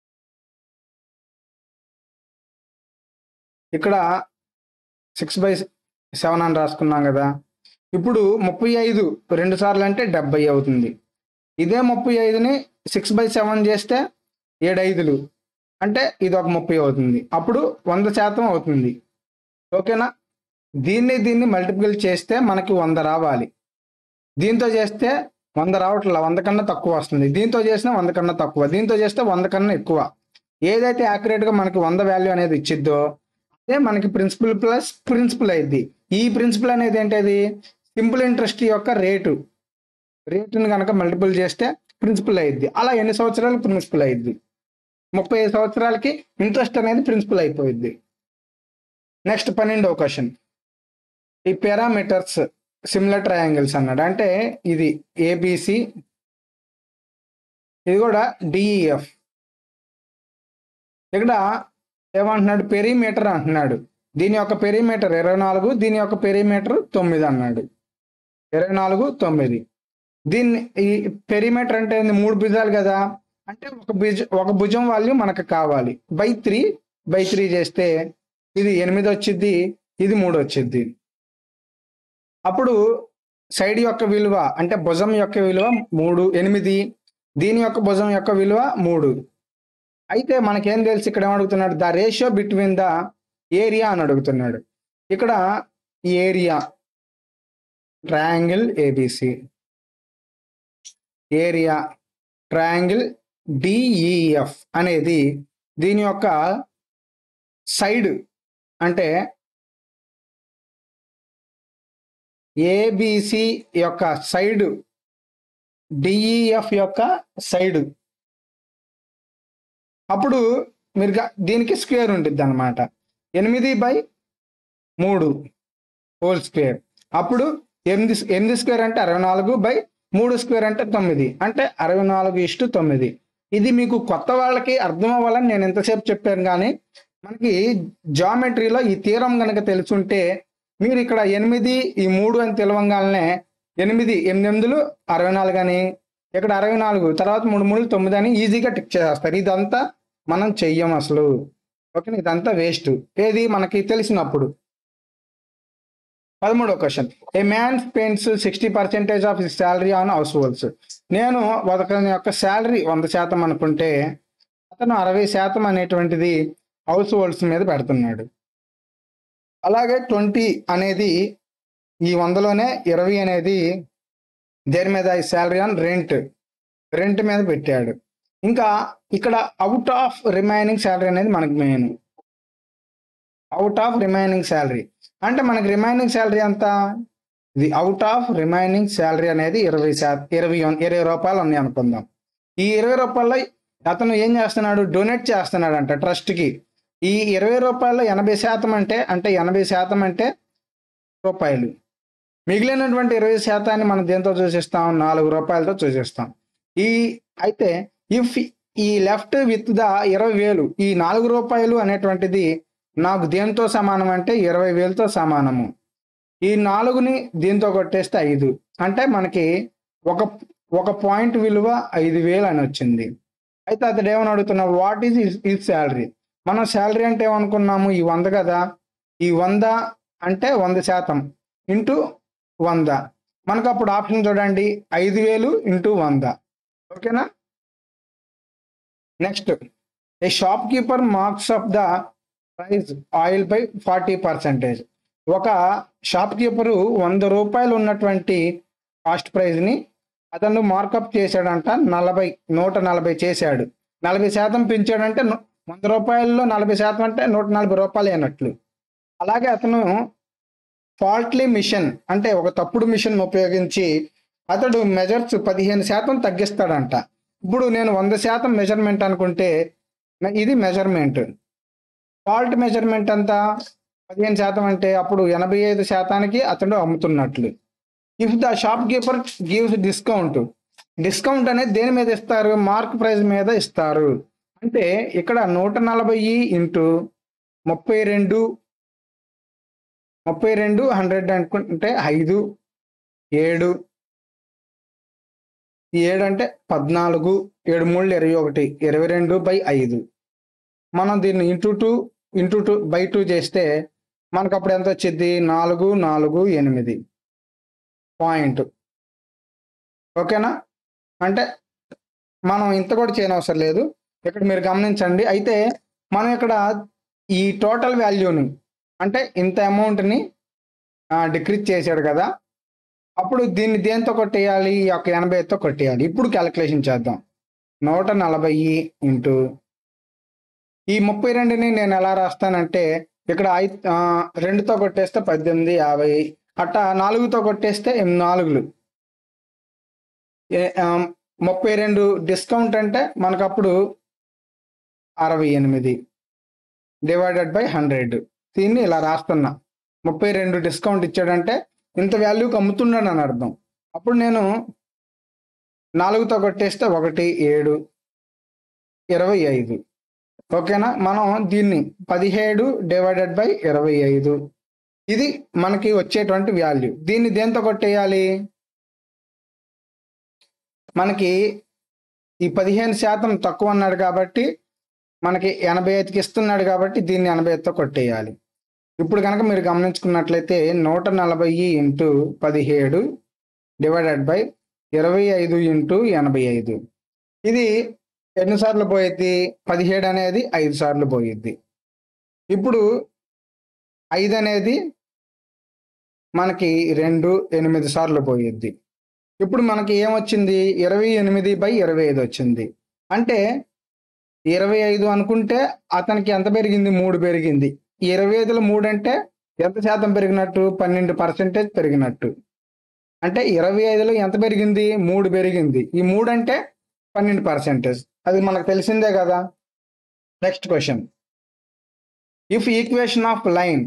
ఇక్కడ సిక్స్ బై సెవెన్ అని రాసుకున్నాం కదా ఇప్పుడు ముప్పై ఐదు రెండు సార్లు అంటే డెబ్బై అవుతుంది ఇదే ముప్పై ఐదుని సిక్స్ బై సెవెన్ చేస్తే ఏడు ఐదులు అంటే ఇది ఒక ముప్పై అవుతుంది అప్పుడు వంద శాతం అవుతుంది ఓకేనా దీన్ని దీన్ని మల్టిపుల్ చేస్తే మనకి వంద రావాలి దీంతో చేస్తే వంద రావట్లే వంద కన్నా తక్కువ వస్తుంది దీంతో చేసినా వంద కన్నా తక్కువ దీంతో చేస్తే వంద కన్నా ఎక్కువ ఏదైతే యాక్యురేట్గా మనకి వంద వాల్యూ అనేది ఇచ్చిద్దో అదే మనకి ప్రిన్సిపల్ ప్లస్ ప్రిన్సిపల్ అయింది ఈ ప్రిన్సిపల్ అనేది ఏంటది సింపుల్ ఇంట్రెస్ట్ యొక్క రేటు రేటుని కనుక మల్టిపుల్ చేస్తే ప్రిన్సిపల్ అయ్యిద్ది అలా ఎన్ని సంవత్సరాలు ప్రిన్సిపల్ అయ్యిద్ది ముప్పై ఐదు సంవత్సరాలకి ఇంట్రెస్ట్ అనేది ప్రిన్సిపల్ అయిపోయింది నెక్స్ట్ పన్నెండవ క్వశ్చన్ ఈ పారామీటర్స్ సిమిలర్ ట్రయాంగిల్స్ అన్నాడు అంటే ఇది ఏబిసి ఇది కూడా డిఈఎఫ్ ఇక్కడ ఏమంటున్నాడు పెరిమీటర్ అంటున్నాడు దీని యొక్క పెరిమీటర్ ఇరవై నాలుగు దీని యొక్క పెరిమీటర్ తొమ్మిది అన్నాడు ఇరవై నాలుగు తొమ్మిది దీన్ని ఈ పెరిమీటర్ అంటే ఏంది? మూడు భుజాలు కదా అంటే ఒక భుజ ఒక భుజం వాల్యూ మనకు కావాలి బై త్రీ బై త్రీ చేస్తే ఇది ఎనిమిది వచ్చింది ఇది మూడు వచ్చింది అప్పుడు సైడ్ యొక్క విలువ అంటే భుజం యొక్క విలువ మూడు ఎనిమిది దీని యొక్క భుజం యొక్క విలువ మూడు అయితే మనకేం తెలుసు ఇక్కడ ఏమడుగుతున్నాడు the ratio between the area అని అడుగుతున్నాడు ఇక్కడ ఈ area triangle ABC area triangle DEF అనేది దీని యొక్క సైడ్ అంటే ఏబిసి యొక్క సైడ్ డిఈఎఫ్ యొక్క సైడ్ అప్పుడు మీరు గా- దీనికి స్క్వేర్ ఉంటుంది అనమాట ఎనిమిది బై మూడు హోల్ స్క్వేర్ అప్పుడు ఎనిమిది ఎనిమిది స్క్వేర్ అంటే అరవై నాలుగు బై మూడు స్క్వేర్ అంటే తొమ్మిది అంటే అరవై నాలుగు ఇష్టు తొమ్మిది ఇది మీకు కొత్త వాళ్ళకి అర్థం అవ్వాలని నేను ఎంతసేపు చెప్పాను కానీ మనకి జామెట్రీలో ఈ తీరం కనుక తెలుసుంటే మీరు ఇక్కడ ఎనిమిది ఈ మూడు అని తెలవంగానే ఎనిమిది ఎనిమిది ఎనిమిదిలు అరవై నాలుగు అని ఇక్కడ అరవై నాలుగు తర్వాత మూడు మూడు తొమ్మిది అని ఈజీగా టిక్ చేస్తారు ఇదంతా మనం చెయ్యం అసలు ఓకే ఇదంతా వేస్ట్ ఏది మనకి తెలిసినప్పుడు పదమూడవ question a man spends sixty percentage of his salary on house holds నేను ఒకని యొక్క శాలరీ వంద శాతం అనుకుంటే అతను అరవై శాతం అనేటువంటిది హౌస్ హోల్డ్స్ మీద పెడుతున్నాడు అలాగే ట్వంటీ అనేది ఈ వందలోనే ఇరవై అనేది దేని మీద ఈ శాలరీ ఆన్ రెంట్ రెంట్ మీద పెట్టాడు ఇంకా ఇక్కడ అవుట్ ఆఫ్ రిమైనింగ్ శాలరీ అనేది మనకి main out of remaining salary అంటే మనకి రిమైనింగ్ శాలరీ ఎంత ఇది అవుట్ ఆఫ్ రిమైనింగ్ శాలరీ అనేది ఇరవై శాతం ఇరవై ఇరవై రూపాయలు ఉన్నాయి అనుకుందాం ఈ ఇరవై రూపాయల్లో అతను ఏం చేస్తున్నాడు డొనేట్ చేస్తున్నాడు అంట ట్రస్ట్కి ఈ ఇరవై రూపాయల్లో ఎనభై శాతం అంటే అంటే ఎనభై శాతం అంటే రూపాయలు మిగిలినటువంటి ఇరవై శాతాన్ని మనం దేంతో చూసిస్తాం నాలుగు రూపాయలతో చూసిస్తాం ఈ అయితే ఇఫ్ ఈ లెఫ్ట్ విత్ ద ఇరవై వేలు ఈ నాలుగు రూపాయలు అనేటువంటిది నాకు దేంతో సమానం అంటే ఇరవై వేలతో సమానము ఈ నాలుగుని దీంతో కొట్టేస్తే ఐదు అంటే మనకి ఒక ఒక పాయింట్ విలువ ఐదు వేలు అని వచ్చింది అయితే అతడు ఏమని అడుగుతున్నాడు వాట్ ఈజ్ ఈ శాలరీ మనం శాలరీ అంటే ఏమనుకున్నాము ఈ వంద కదా ఈ వంద అంటే వంద శాతం ఇంటూ వంద మనకు అప్పుడు ఆప్షన్ చూడండి ఐదు వేలు ఇంటూ వంద ఓకేనా next a shop keeper marks of the price oil by forty percentage ఒక షాప్ కీపరు వంద రూపాయలు ఉన్నటువంటి కాస్ట్ ప్రైస్ని అతను మార్కప్ చేశాడంట నలభై నూట నలభై చేశాడు నలభై శాతం పెంచాడంటే ను- వంద రూపాయల్లో నలభై శాతం అంటే నూట నలభై రూపాయలు అయినట్లు అలాగే అతను ఫాల్ట్లీ మిషన్ అంటే ఒక తప్పుడు మిషన్ ఉపయోగించి అతడు మెజర్స్ పదిహేను శాతం తగ్గిస్తాడంట ఇప్పుడు నేను వంద శాతం మెజర్మెంట్ అనుకుంటే న- ఇది మెజర్మెంట్ ఫాల్ట్ మెజర్మెంట్ అంతా పదిహేను శాతం అంటే అప్పుడు ఎనభై ఐదు శాతానికి అతడు అమ్ముతున్నట్లు if the shop keeper gives discount discount అనేది దేని మీద ఇస్తారు మార్క్ ప్రైస్ మీద ఇస్తారు అంటే ఇక్కడ నూట నలభై ఇంటూ ముప్పై రెండు ముప్పై రెండు హండ్రెడ్ అనుకుంటే ఐదు ఏడు ఈ ఏడు అంటే పద్నాలుగు ఏడు మూడు ఇరవై ఒకటి ఇరవై రెండు బై ఐదు మనం దీన్ని into two into two by two చేస్తే మనకు అప్పుడు ఎంత వచ్చింది నాలుగు నాలుగు ఎనిమిది పాయింట్ ఓకేనా అంటే మనం ఇంత కూడా చేయనవసరం లేదు ఇక్కడ మీరు గమనించండి అయితే మనం ఇక్కడ ఈ టోటల్ వాల్యూని అంటే ఇంత అమౌంట్ని డిక్రీజ్ చేశాడు కదా అప్పుడు దీన్ని దేంతో కొట్టేయాలి ఈ యొక్క ఎనభైతో కొట్టేయాలి ఇప్పుడు క్యాలిక్యులేషన్ చేద్దాం నూట నలభై ఇంటూ ఈ ముప్పై రెండుని నేను ఎలా రాస్తానంటే ఇక్కడ ఐ ఆ, రెండుతో కొట్టేస్తే పద్దెనిమిది యాభై అట్టా నాలుగుతో కొట్టేస్తే ఎనిమిది నాలుగులు ఏ- ఆ, ముప్పై రెండు డిస్కౌంట్ అంటే మనకు అప్పుడు అరవై ఎనిమిది డివైడెడ్ బై హండ్రెడ్ దీన్ని ఇలా రాస్తున్నా ముప్పై రెండు డిస్కౌంట్ ఇచ్చాడంటే ఇంత వాల్యూకి అమ్ముతున్నాడు అని అర్థం అప్పుడు నేను నాలుగుతో కొట్టేస్తే ఒకటి ఏడు ఇరవై ఐదు ఓకేనా మనం దీన్ని పదిహేడు డివైడెడ్ బై ఇరవై ఐదు ఇది మనకి వచ్చేటువంటి వాల్యూ దీన్ని దేంతో కొట్టేయాలి మనకి ఈ పదిహేను శాతం తక్కువ అన్నాడు కాబట్టి మనకి ఎనభై ఐదుకి ఇస్తున్నాడు కాబట్టి దీన్ని ఎనభై ఐదుతో కొట్టేయాలి ఇప్పుడు కనుక మీరు గమనించుకున్నట్లయితే నూట నలభై ఇంటూ పదిహేడు డివైడెడ్ బై ఇరవై ఐదు ఇంటూ ఎనభై ఐదు ఇది ఎన్నిసార్లు పోయిద్ది పదిహేడు అనేది ఐదు సార్లు పోయిద్ది ఇప్పుడు ఐదు అనేది మనకి రెండు ఎనిమిది సార్లు పోయిద్ది ఇప్పుడు మనకి ఏమొచ్చింది ఇరవై ఎనిమిది బై ఇరవై ఐదు వచ్చింది అంటే ఇరవై ఐదు అనుకుంటే అతనికి ఎంత పెరిగింది మూడు పెరిగింది ఈ ఇరవై ఐదులో మూడు అంటే ఎంత శాతం పెరిగినట్టు పన్నెండు పర్సెంటేజ్ పెరిగినట్టు అంటే ఇరవై ఐదులో ఎంత పెరిగింది మూడు పెరిగింది ఈ మూడు అంటే పన్నెండు పర్సెంటేజ్ అది మనకు తెలిసిందే కదా next question if equation of line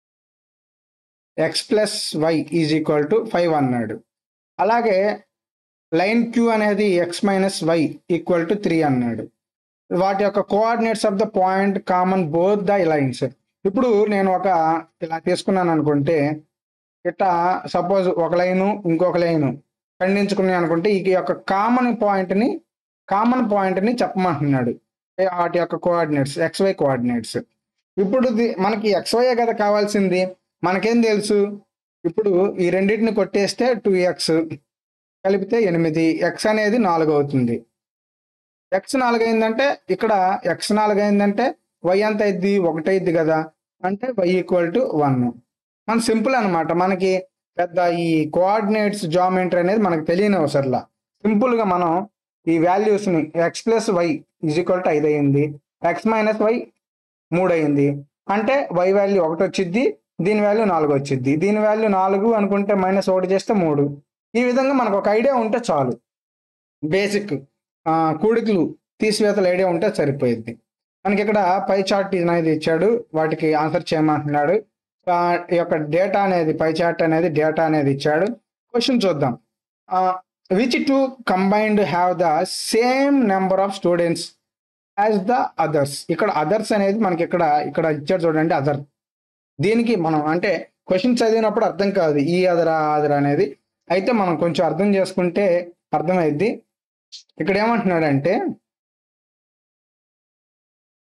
x plus y is equal to five అన్నాడు అలాగే లైన్ క్యూ అనేది x minus y equal to three అన్నాడు వాటి యొక్క coordinates of the point common both the lines ఇప్పుడు నేను ఒక ఇలా తీసుకున్నాను అనుకుంటే ఇట్లా సపోజ్ ఒక లైను ఇంకొక లైను ఖండించుకున్నాను అనుకుంటే ఈ యొక్క కామన్ పాయింట్ని కామన్ పాయింట్ని చెప్పమంటున్నాడు ఏ వాటి యొక్క కోఆర్డినేట్స్ ఎక్స్వై కోఆర్డినేట్స్ ఇప్పుడు ది- మనకి ఎక్స్వై కదా కావాల్సింది మనకేం తెలుసు ఇప్పుడు ఈ రెండింటిని కొట్టేస్తే టూ ఎక్స్ కలిపితే ఎనిమిది ఎక్స్ అనేది నాలుగు అవుతుంది ఎక్స్ నాలుగు అయిందంటే ఇక్కడ ఎక్స్ నాలుగు అయిందంటే వై ఎంత అయింది ఒకటి అయింది కదా అంటే వై ఈక్వల్ టు వన్ మన సింపుల్ అన్నమాట మనకి పెద్ద ఈ కోఆర్డినేట్స్ జామెంట్రీ అనేది మనకు తెలియని అవసరంలా సింపుల్ గా మనం ఈ వాల్యూస్ ని x plus y is equal to ఐదు అయింది ఎక్స్ మైనస్ వై మూడు అయింది అంటే వై వాల్యూ ఒకటి వచ్చింది దీని వాల్యూ నాలుగు వచ్చింది దీని వాల్యూ నాలుగు అనుకుంటే మైనస్ ఒకటి చేస్తే మూడు ఈ విధంగా మనకు ఒక ఐడియా ఉంటే చాలు బేసిక్ కూడికలు తీసివేతల ఐడియా ఉంటే సరిపోయింది మనకి ఇక్కడ పై చార్ట్ అనేది ఇచ్చాడు వాటికి ఆన్సర్ చేయమంటున్నాడు ఆ, ఈ యొక్క డేటా అనేది పై చార్ట్ అనేది డేటా అనేది ఇచ్చాడు క్వశ్చన్ చూద్దాం which two combined have the same number of students as the others ఇక్కడ అదర్స్ అనేది మనకి ఇక్కడ ఇక్కడ ఇచ్చాడు చూడండి అదర్ దీనికి మనం అంటే క్వశ్చన్ చదివినప్పుడు అర్థం కాదు ఈ అదరా అదరా అనేది అయితే మనం కొంచెం అర్థం చేసుకుంటే అర్థమైద్ది ఇక్కడ ఏమంటున్నాడంటే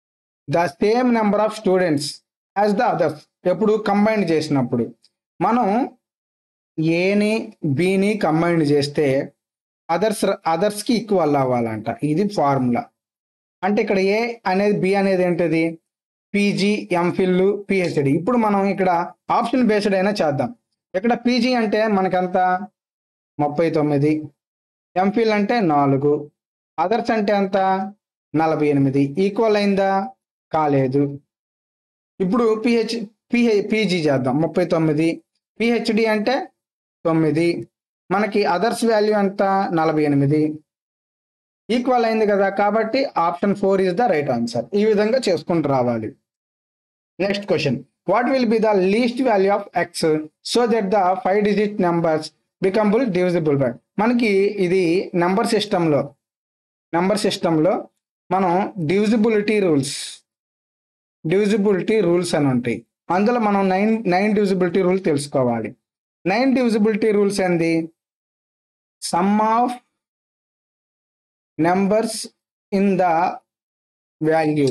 the same number of students as the others ఎప్పుడు కంబైన్ చేసినప్పుడు మనం ఏని బిని కంబైన్ చేస్తే అదర్స్ అదర్స్కి ఈక్వల్ అవ్వాలంట ఇది ఫార్ములా అంటే ఇక్కడ ఏ అనేది బి అనేది ఏంటిది పీజీ ఎంఫిల్ పిహెచ్డి ఇప్పుడు మనం ఇక్కడ ఆప్షన్ బేస్డ్ అయినా చేద్దాం ఇక్కడ పీజీ అంటే మనకంత ముప్పై తొమ్మిది ఎంఫిల్ అంటే నాలుగు అదర్స్ అంటే ఎంత నలభై ఎనిమిది ఈక్వల్ అయిందా కాలేదు ఇప్పుడు పిహెచ్ పిహె పీజీ చేద్దాం ముప్పై తొమ్మిది పిహెచ్డి అంటే తొమ్మిది మనకి అదర్స్ వాల్యూ ఎంత నలభై ఎనిమిది ఈక్వల్ అయింది కదా కాబట్టి option four is the right answer ఈ విధంగా చేసుకుంటూ రావాలి next question what will be the least value of x so that the five digit numbers becomes divisible by మనకి ఇది నెంబర్ సిస్టంలో నెంబర్ సిస్టంలో మనం డివిజిబిలిటీ రూల్స్ డివిజిబిలిటీ రూల్స్ అని ఉంటాయి అందులో మనం నైన్ నైన్ డివిజిబిలిటీ రూల్ తెలుసుకోవాలి నైన్ డివిజిబిలిటీ రూల్స్ ఏంది sum of numbers in the value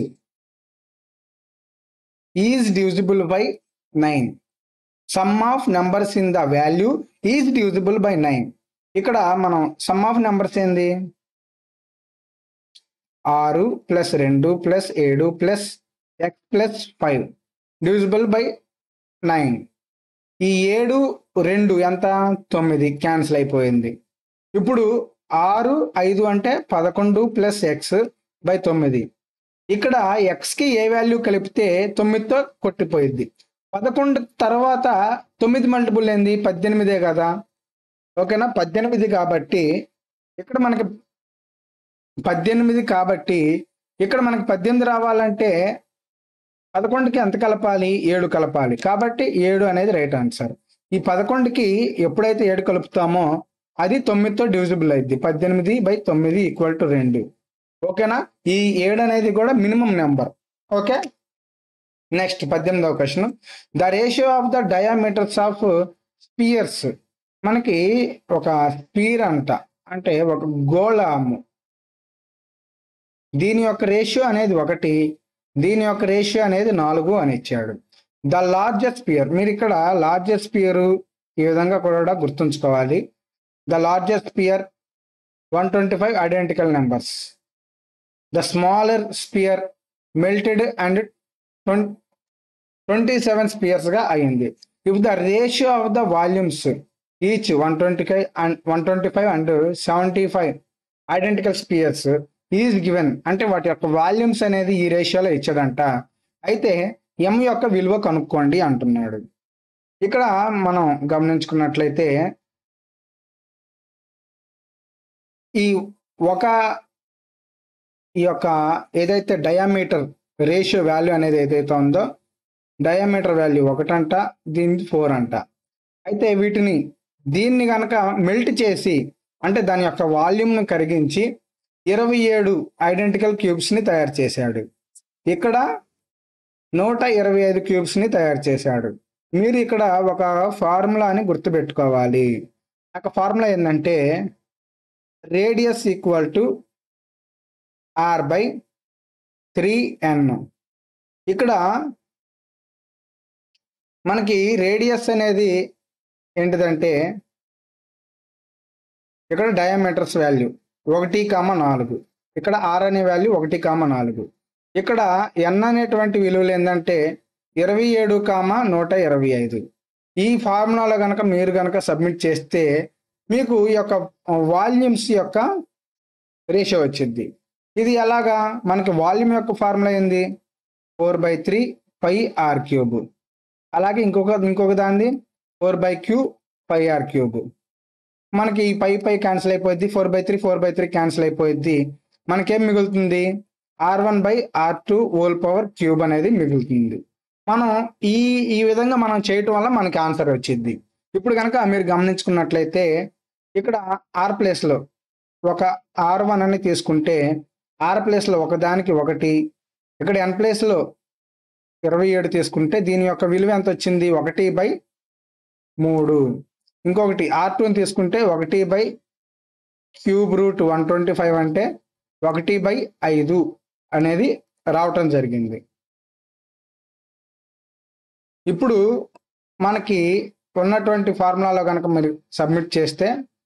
is divisible by nine sum of numbers in the value is divisible by nine ఇక్కడ మనం some of numbers ఏంది ఆరు ప్లస్ రెండు plus ఏడు plus x plus five divisible by nine ఈ ఏడు రెండు ఎంత తొమ్మిది క్యాన్సిల్ అయిపోయింది ఇప్పుడు ఆరు ఐదు అంటే పదకొండు ప్లస్ ఎక్స్ బై తొమ్మిది ఇక్కడ ఎక్స్కి ఏ వాల్యూ కలిపితే తొమ్మిదితో కొట్టిపోయింది పదకొండు తర్వాత తొమ్మిది మల్టిపుల్ ఏంది పద్దెనిమిదే కదా ఓకేనా పద్దెనిమిది కాబట్టి ఇక్కడ మనకి పద్దెనిమిది కాబట్టి ఇక్కడ మనకి పద్దెనిమిది రావాలంటే పదకొండుకి ఎంత కలపాలి ఏడు కలపాలి కాబట్టి ఏడు అనేది రైట్ ఆన్సర్ ఈ పదకొండుకి ఎప్పుడైతే ఏడు కలుపుతామో అది తొమ్మిదితో డివిజిబుల్ అయింది పద్దెనిమిది బై తొమ్మిది ఈక్వల్ టు రెండు ఓకేనా ఈ ఏడు అనేది కూడా మినిమం నెంబర్ ఓకే నెక్స్ట్ పద్దెనిమిదవ question the ratio of the diameters of spheres మనకి ఒక స్పీర్ అంట అంటే ఒక గోళము దీని యొక్క రేషియో అనేది ఒకటి దీని యొక్క రేషియో అనేది నాలుగు అని ఇచ్చాడు ద లార్జెస్ట్ స్పియర్ మీరు ఇక్కడ లార్జెస్ట్ స్పియర్ ఈ విధంగా కూడా గుర్తుంచుకోవాలి the largest sphere one twenty five identical numbers the smaller sphere melted and twenty seven స్పియర్స్గా అయింది if the ratio of the volumes each one twenty five and one twenty five and seventy five identical spheres is given అంటే వాటి యొక్క volumes అనేది ఈ రేషియోలో ఇచ్చాడంట అయితే ఎం యొక్క విలువ కనుక్కోండి అంటున్నాడు ఇక్కడ మనం గమనించుకున్నట్లయితే ఈ ఒక ఈ యొక్క ఏదైతే డయామీటర్ రేషియో వాల్యూ అనేది ఏదైతే ఉందో డయామీటర్ వాల్యూ ఒకటంట దీని ఫోర్ అంట అయితే వీటిని దీన్ని కనుక మెల్ట్ చేసి అంటే దాని యొక్క వాల్యూమ్ను కరిగించి ఇరవై ఏడు ఐడెంటికల్ క్యూబ్స్ని తయారు చేశాడు ఇక్కడ నూట ఇరవై ఐదు క్యూబ్స్ని తయారు చేశాడు మీరు ఇక్కడ ఒక ఫార్ములాని గుర్తుపెట్టుకోవాలి ఒక ఫార్ములా ఏంటంటే radius equal to r by three n ఇక్కడ మనకి రేడియస్ అనేది ఏంటిదంటే ఇక్కడ డయామీటర్స్ వాల్యూ ఒకటి కామ నాలుగు ఇక్కడ ఆర్ అనే వాల్యూ ఒకటి కామ నాలుగు ఇక్కడ ఎన్ అనేటువంటి విలువలు ఏంటంటే ఇరవై ఏడు కామ నూట ఇరవై ఐదు ఈ ఫార్ములాలో కనుక మీరు కనుక సబ్మిట్ చేస్తే మీకు ఈ యొక్క వాల్యూమ్స్ యొక్క రేషియో వచ్చింది ఇది ఎలాగా మనకి వాల్యూమ్ యొక్క ఫార్ములా ఏంది four by three pi r cube అలాగే ఇంకొక ఇంకొక దాన్ని four by q pi r cube మనకి ఈ పై పై క్యాన్సిల్ అయిపోద్ది four by three four by three cancel అయిపోద్ది మనకేం మిగులుతుంది r one by r two whole power cube అనేది మిగులుతుంది మనం ఈ ఈ విధంగా మనం చేయటం వల్ల మనకి ఆన్సర్ వచ్చింది ఇప్పుడు కనుక మీరు గమనించుకున్నట్లయితే ఇక్కడ ఆర్ ప్లేస్లో ఒక ఆర్ వన్ అని తీసుకుంటే ఆర్ ప్లేస్లో ఒకదానికి ఒకటి ఇక్కడ ఎన్ ప్లేస్లో ఇరవై ఏడు తీసుకుంటే దీని యొక్క విలువ ఎంత వచ్చింది ఒకటి బై మూడు ఇంకొకటి ఆర్ టూని తీసుకుంటే ఒకటి by cube root one twenty five అంటే ఒకటి బై ఐదు అనేది రావటం జరిగింది ఇప్పుడు మనకి ఉన్నటువంటి ఫార్ములాలో కనుక మీరు సబ్మిట్ చేస్తే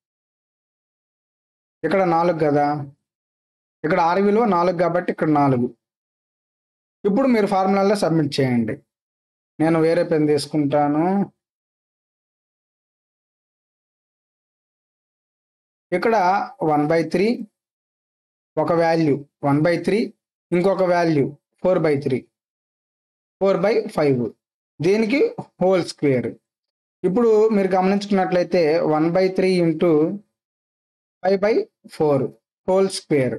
ఇక్కడ నాలుగు కదా ఇక్కడ ఆరు విలువ నాలుగు కాబట్టి ఇక్కడ నాలుగు ఇప్పుడు మీరు ఫార్ములాలో సబ్మిట్ చేయండి నేను వేరే పెన్ తీసుకుంటాను ఇక్కడ వన్ బై త్రీ ఒక వాల్యూ వన్ బై త్రీ ఇంకొక value four by three four by five దీనికి హోల్ స్క్వేర్ ఇప్పుడు మీరు గమనించుకున్నట్లయితే one by three into five by four whole square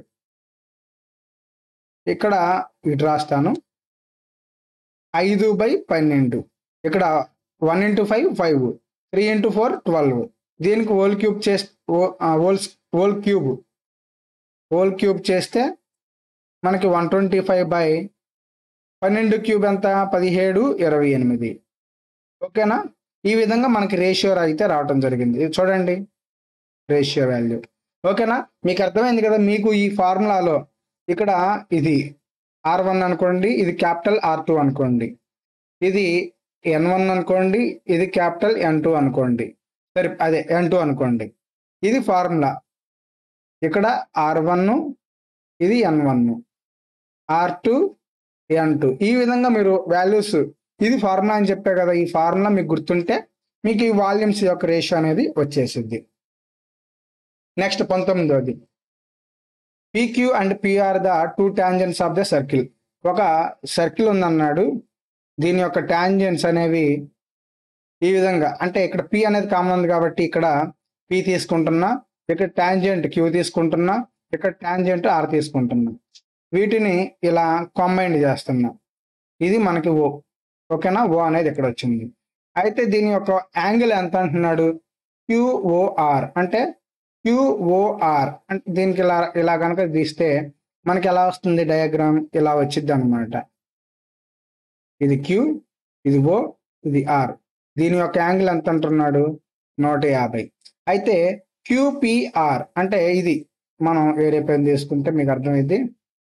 ఇక్కడ ఇటు రాస్తాను ఐదు బై పన్నెండు ఇక్కడ one into five five three into four twelve దీనికి హోల్ క్యూబ్ చేస్తే whole whole cube whole cube చేస్తే మనకి వన్ ట్వంటీ ఫైవ్ బై పన్నెండు క్యూబ్ ఎంత పదిహేడు ఇరవై ఎనిమిది ఓకేనా ఈ విధంగా మనకి రేషియో అయితే రావటం జరిగింది ఇది చూడండి రేషియో వాల్యూ ఓకేనా మీకు అర్థమైంది కదా మీకు ఈ ఫార్ములాలో ఇక్కడ ఇది ఆర్ వన్ అనుకోండి ఇది క్యాపిటల్ ఆర్ టూ అనుకోండి ఇది ఎన్ వన్ అనుకోండి ఇది క్యాపిటల్ ఎన్ టూ అనుకోండి సరే అదే ఎన్ టూ అనుకోండి ఇది ఫార్ములా ఇక్కడ ఆర్ వన్ ఇది n one r two n two ఈ విధంగా మీరు వాల్యూస్ ఇది ఫార్ములా అని చెప్పే కదా ఈ ఫార్ములా మీకు గుర్తుంటే మీకు ఈ వాల్యూమ్స్ యొక్క రేషియో అనేది వచ్చేసిద్ది నెక్స్ట్ పంతొమ్మిదోది PQ and PR the two tangents of the circle ఒక సర్కిల్ ఉందన్నాడు దీని యొక్క టాంజెంట్స్ అనేవి ఈ విధంగా అంటే ఇక్కడ పి అనేది కామన్ ఉంది కాబట్టి ఇక్కడ పి తీసుకుంటున్నా ఇక్కడ టాంజెంట్ క్యూ తీసుకుంటున్నా ఇక్కడ టాంజెంట్ ఆర్ తీసుకుంటున్నా వీటిని ఇలా కంబైండ్ చేస్తున్నా ఇది మనకి ఓ ఓకేనా ఓ అనేది ఇక్కడ వచ్చింది అయితే దీని యొక్క యాంగిల్ ఎంత అంటున్నాడు క్యూఓఆర్ అంటే క్యూఓఆర్ అంటే దీనికి ఇలా ఇలా కనుక తీస్తే మనకి ఎలా వస్తుంది డయాగ్రామ్ ఇలా వచ్చింది అనమాట ఇది క్యూ ఇది ఓ ఇది ఆర్ దీని యొక్క యాంగిల్ ఎంత అంటున్నాడు నూట యాభై అయితే క్యూపిఆర్ అంటే ఇది మనం వేరే పెన్ తీసుకుంటే మీకు అర్థమైంది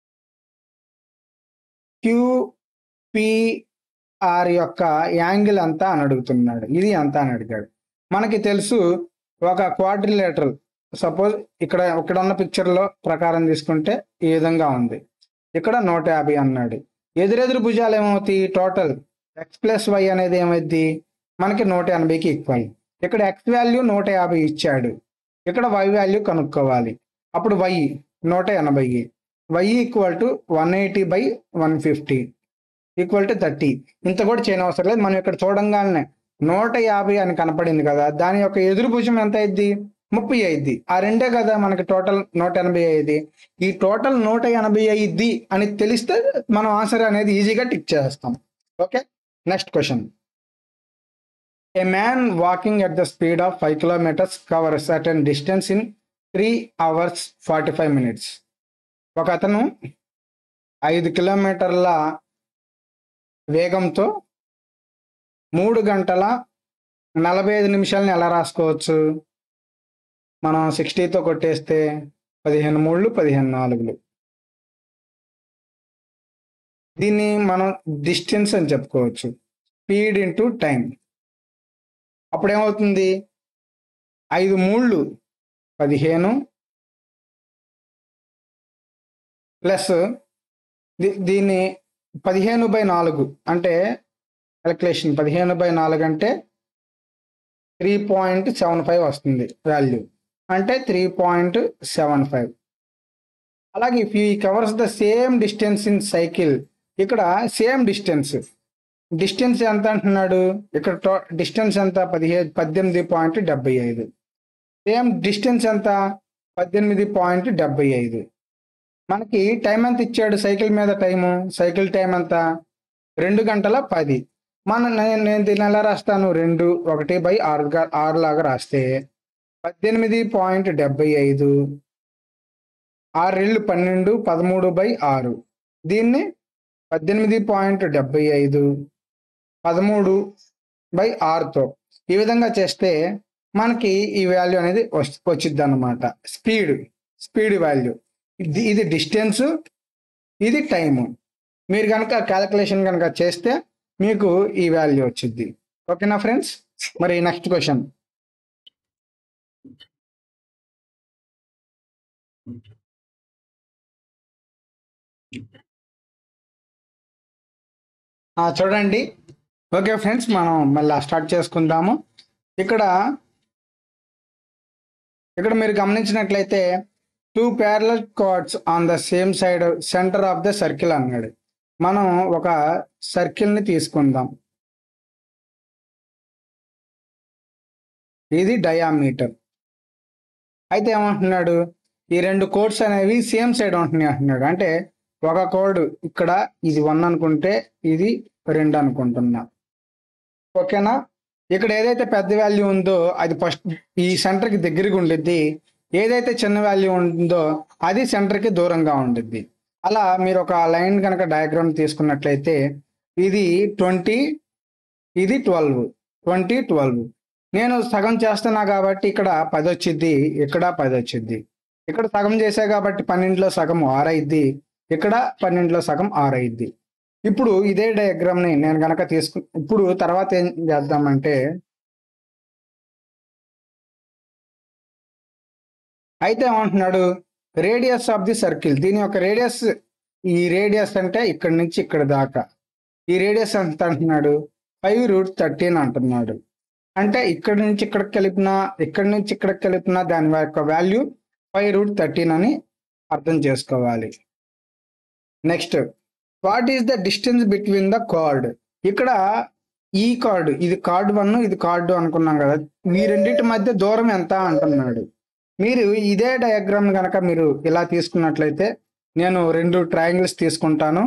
క్యూపిఆర్ యొక్క యాంగిల్ అంతా అని అడుగుతున్నాడు ఇది అంతా అని అడిగాడు మనకి తెలుసు ఒక క్వాడ్రిలేటరల్ సపోజ్ ఇక్కడ ఇక్కడ ఉన్న పిక్చర్ లో ప్రకారం తీసుకుంటే ఈ విధంగా ఉంది ఇక్కడ నూట యాభై అన్నాడు ఎదురెదురు భుజాలు ఏమవుతాయి టోటల్ ఎక్స్ ప్లస్ వై అనేది ఏమైంది మనకి నూట ఎనభైకి ఈక్వల్ ఇక్కడ ఎక్స్ వాల్యూ నూట యాభై ఇచ్చాడు ఇక్కడ వై వాల్యూ కనుక్కోవాలి అప్పుడు వై నూట ఎనభై y equal to one eighty by one fifty equal to thirty ఇంత కూడా చేయని అవసరం లేదు మనం ఇక్కడ చూడంగానే నూట యాభై అని కనపడింది కదా దాని యొక్క ఎదురు భుజం ఎంత అయింది ముప్పై అయింది ఆ రెండే కదా మనకి టోటల్ నూట ఎనభై అయ్యింది ఈ టోటల్ నూట ఎనభై అయ్యిద్ది అని తెలిస్తే మనం ఆన్సర్ అనేది ఈజీగా టిక్ చేస్తాం okay next question a man walking at the speed of five kilometres cover certain distance in three hours forty five minutes ఒక అతను ఐదు కిలోమీటర్ల వేగంతో మూడు గంటల నలభై ఐదు నిమిషాలని ఎలా రాసుకోవచ్చు మనం సిక్స్టీతో కొట్టేస్తే పదిహేను మూడు పదిహేను నాలుగులు దీన్ని మనం డిస్టెన్స్ అని చెప్పుకోవచ్చు స్పీడ్ ఇంటూ టైం అప్పుడు ఏమవుతుంది ఐదు మూళ్ళు పదిహేను ప్లస్ దీన్ని పదిహేను బై నాలుగు అంటే క్యాలిక్యులేషన్ పదిహేను బై నాలుగు అంటే త్రీ పాయింట్ సెవెన్ ఫైవ్ వస్తుంది వాల్యూ అంటే త్రీ పాయింట్ సెవెన్ ఫైవ్ అలాగే if you covers the same distance in cycle ఇక్కడ సేమ్ డిస్టెన్స్ డిస్టెన్స్ ఎంత అంటున్నాడు ఇక్కడ టో డిస్టెన్స్ ఎంత పదిహేను పద్దెనిమిది పాయింట్ డెబ్బై ఐదు సేమ్ డిస్టెన్స్ ఎంత పద్దెనిమిది పాయింట్ డెబ్బై ఐదు మనకి టైం ఎంత ఇచ్చాడు సైకిల్ మీద టైము సైకిల్ టైం ఎంత రెండు గంటల పది మన నేను నేను దీన్ని ఎలా రాస్తాను రెండు ఒకటి బై ఆరు ఆరు లాగా రాస్తే పద్దెనిమిది పాయింట్ డెబ్బై ఐదు ఆరు రెళ్ళు పన్నెండు పదమూడు బై ఆరు దీన్ని పద్దెనిమిది పాయింట్ డెబ్బై ఐదు పదమూడు బై ఆరుతో ఈ విధంగా చేస్తే మనకి ఈ వాల్యూ అనేది వచ్చింది అనమాట స్పీడ్ స్పీడ్ వాల్యూ ఇది ఇది డిస్టెన్స్ ఇది టైము మీరు కనుక క్యాలిక్యులేషన్ కనుక చేస్తే మీకు ఈ వాల్యూ వచ్చింది ఓకేనా ఫ్రెండ్స్ మరి నెక్స్ట్ క్వశ్చన్ చూడండి ఓకే ఫ్రెండ్స్ మనం మళ్ళీ స్టార్ట్ చేసుకుందాము ఇక్కడ ఇక్కడ మీరు గమనించినట్లయితే two parallel chords on the same side centre of the circle అన్నాడు మనం ఒక సర్కిల్ని తీసుకుందాం ఇది డయామీటర్ అయితే ఏమంటున్నాడు ఈ రెండు కోడ్స్ అనేవి సేమ్ సైడ్ ఉంటున్నాయి అంటున్నాడు అంటే ఒక కోడ్ ఇక్కడ ఇది వన్ అనుకుంటే ఇది రెండు అనుకుంటున్నా ఓకేనా ఇక్కడ ఏదైతే పెద్ద వాల్యూ ఉందో అది ఫస్ట్ ఈ సెంటర్కి దగ్గరగా ఉండిద్ది ఏదైతే చిన్న వాల్యూ ఉందో అది సెంటర్కి దూరంగా ఉండిద్ది అలా మీరు ఒక లైన్ కనుక డయాగ్రామ్ తీసుకున్నట్లయితే ఇది ట్వంటీ ఇది ట్వెల్వ్ ట్వంటీ ట్వెల్వ్ నేను సగం చేస్తున్నా కాబట్టి ఇక్కడ పది వచ్చిద్ది ఇక్కడ పది వచ్చిద్ది ఇక్కడ సగం చేసా కాబట్టి పన్నెండులో సగం ఆరు అయిద్ది ఇక్కడ పన్నెండులో సగం ఆరు అయిద్ది ఇప్పుడు ఇదే డయాగ్రామ్ని నేను కనుక తీసుకు ఇప్పుడు తర్వాత ఏం చేద్దామంటే అయితే ఏమంటున్నాడు రేడియస్ ఆఫ్ ది సర్కిల్ దీని యొక్క రేడియస్ ఈ రేడియస్ అంటే ఇక్కడ నుంచి ఇక్కడ దాకా ఈ రేడియస్ ఎంత అంటున్నాడు ఫైవ్ రూట్ థర్టీన్ అంటున్నాడు అంటే ఇక్కడ నుంచి ఇక్కడికి కలిపిన ఇక్కడ నుంచి ఇక్కడికి కలిపిన దాని యొక్క వాల్యూ ఫైవ్ రూట్ థర్టీన్ అని అర్థం చేసుకోవాలి next what is the distance between the chord ఇక్కడ ఈ కార్డు ఇది కార్డు వన్ ఇది కార్డు అనుకున్నాం కదా ఈ రెండింటి మధ్య దూరం ఎంత అంటున్నాడు మీరు ఇదే డయాగ్రామ్ కనుక మీరు ఇలా తీసుకున్నట్లయితే నేను రెండు ట్రయాంగిల్స్ తీసుకుంటాను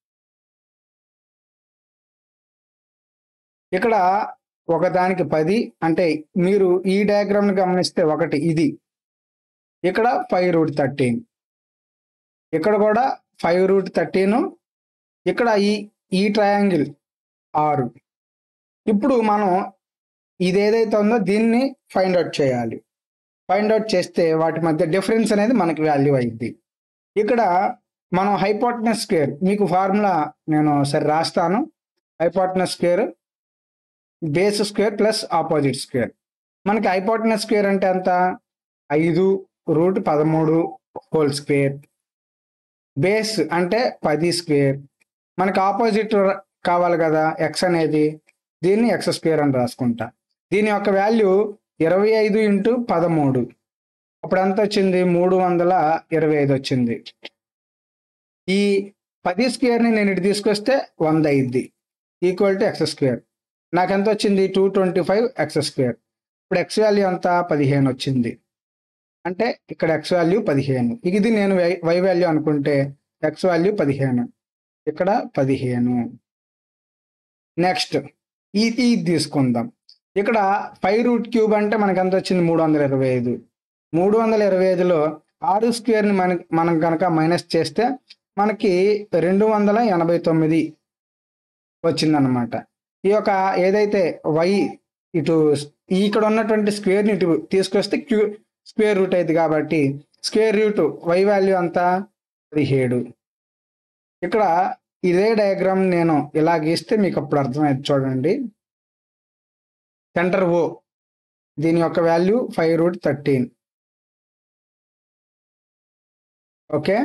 ఇక్కడ ఒకదానికి పది అంటే మీరు ఈ డయాగ్రామ్ గమనిస్తే ఒకటి ఇది ఇక్కడ ఫైవ్ రూట్ థర్టీన్ ఇక్కడ కూడా ఫైవ్ రూట్ థర్టీన్ ఇక్కడ ఈ ఈ ట్రయాంగిల్ ఆరు ఇప్పుడు మనం ఇది ఏదైతే ఉందో దీన్ని ఫైండ్ అవుట్ చేయాలి ఫైండ్ అవుట్ చేస్తే వాటి మధ్య డిఫరెన్స్ అనేది మనకి వాల్యూ అయింది ఇక్కడ మనం హైపోటనస్ స్క్వేర్ మీకు ఫార్ములా నేను సరే రాస్తాను hypotenuse square base square plus opposite square మనకి హైపోటనస్ స్క్వేర్ అంటే ఎంత ఐదు రూట్ పదమూడు హోల్ స్క్వేర్ బేస్ అంటే పది స్క్వేర్ మనకి ఆపోజిట్ కావాలి కదా ఎక్స్ అనేది దీన్ని ఎక్స్ స్క్వేర్ అని రాసుకుంటా దీని యొక్క వాల్యూ ఇరవై ఐదు ఇంటూ పదమూడు అప్పుడు ఎంత వచ్చింది మూడు వందల ఇరవై ఐదు వచ్చింది ఈ పది స్క్వేర్ని నేను ఇటు తీసుకొస్తే వంద అయింది ఈక్వల్ టు ఎక్స్ స్క్వేర్ నాకు ఎంత వచ్చింది two twenty five x square ఇప్పుడు ఎక్స్ వాల్యూ అంతా పదిహేను వచ్చింది అంటే ఇక్కడ ఎక్స్ వాల్యూ పదిహేను ఇది నేను వై వై వాల్యూ అనుకుంటే ఎక్స్ వాల్యూ పదిహేను ఇక్కడ పదిహేను నెక్స్ట్ ఇది ఇది తీసుకుందాం ఇక్కడ ఫైవ్ రూట్ క్యూబ్ అంటే మనకి ఎంత వచ్చింది మూడు వందల ఇరవై ఐదు మూడు వందల ఇరవై ఐదులో ఆరు స్క్వేర్ని మన మనం కనుక మైనస్ చేస్తే మనకి రెండు వందల ఎనభై తొమ్మిది వచ్చిందనమాట ఈ యొక్క ఏదైతే వై ఇటు ఇక్కడ ఉన్నటువంటి స్క్వేర్ని ఇటు తీసుకొస్తే క్యూ స్క్వేర్ రూట్ అయింది కాబట్టి స్క్వేర్ రూట్ వై వాల్యూ అంతా పదిహేడు ఇక్కడ ఇదే డయాగ్రామ్ నేను ఇలా గీస్తే మీకు అప్పుడు అర్థమైంది చూడండి సెంటర్ ఓ దీని యొక్క value five root thirteen okay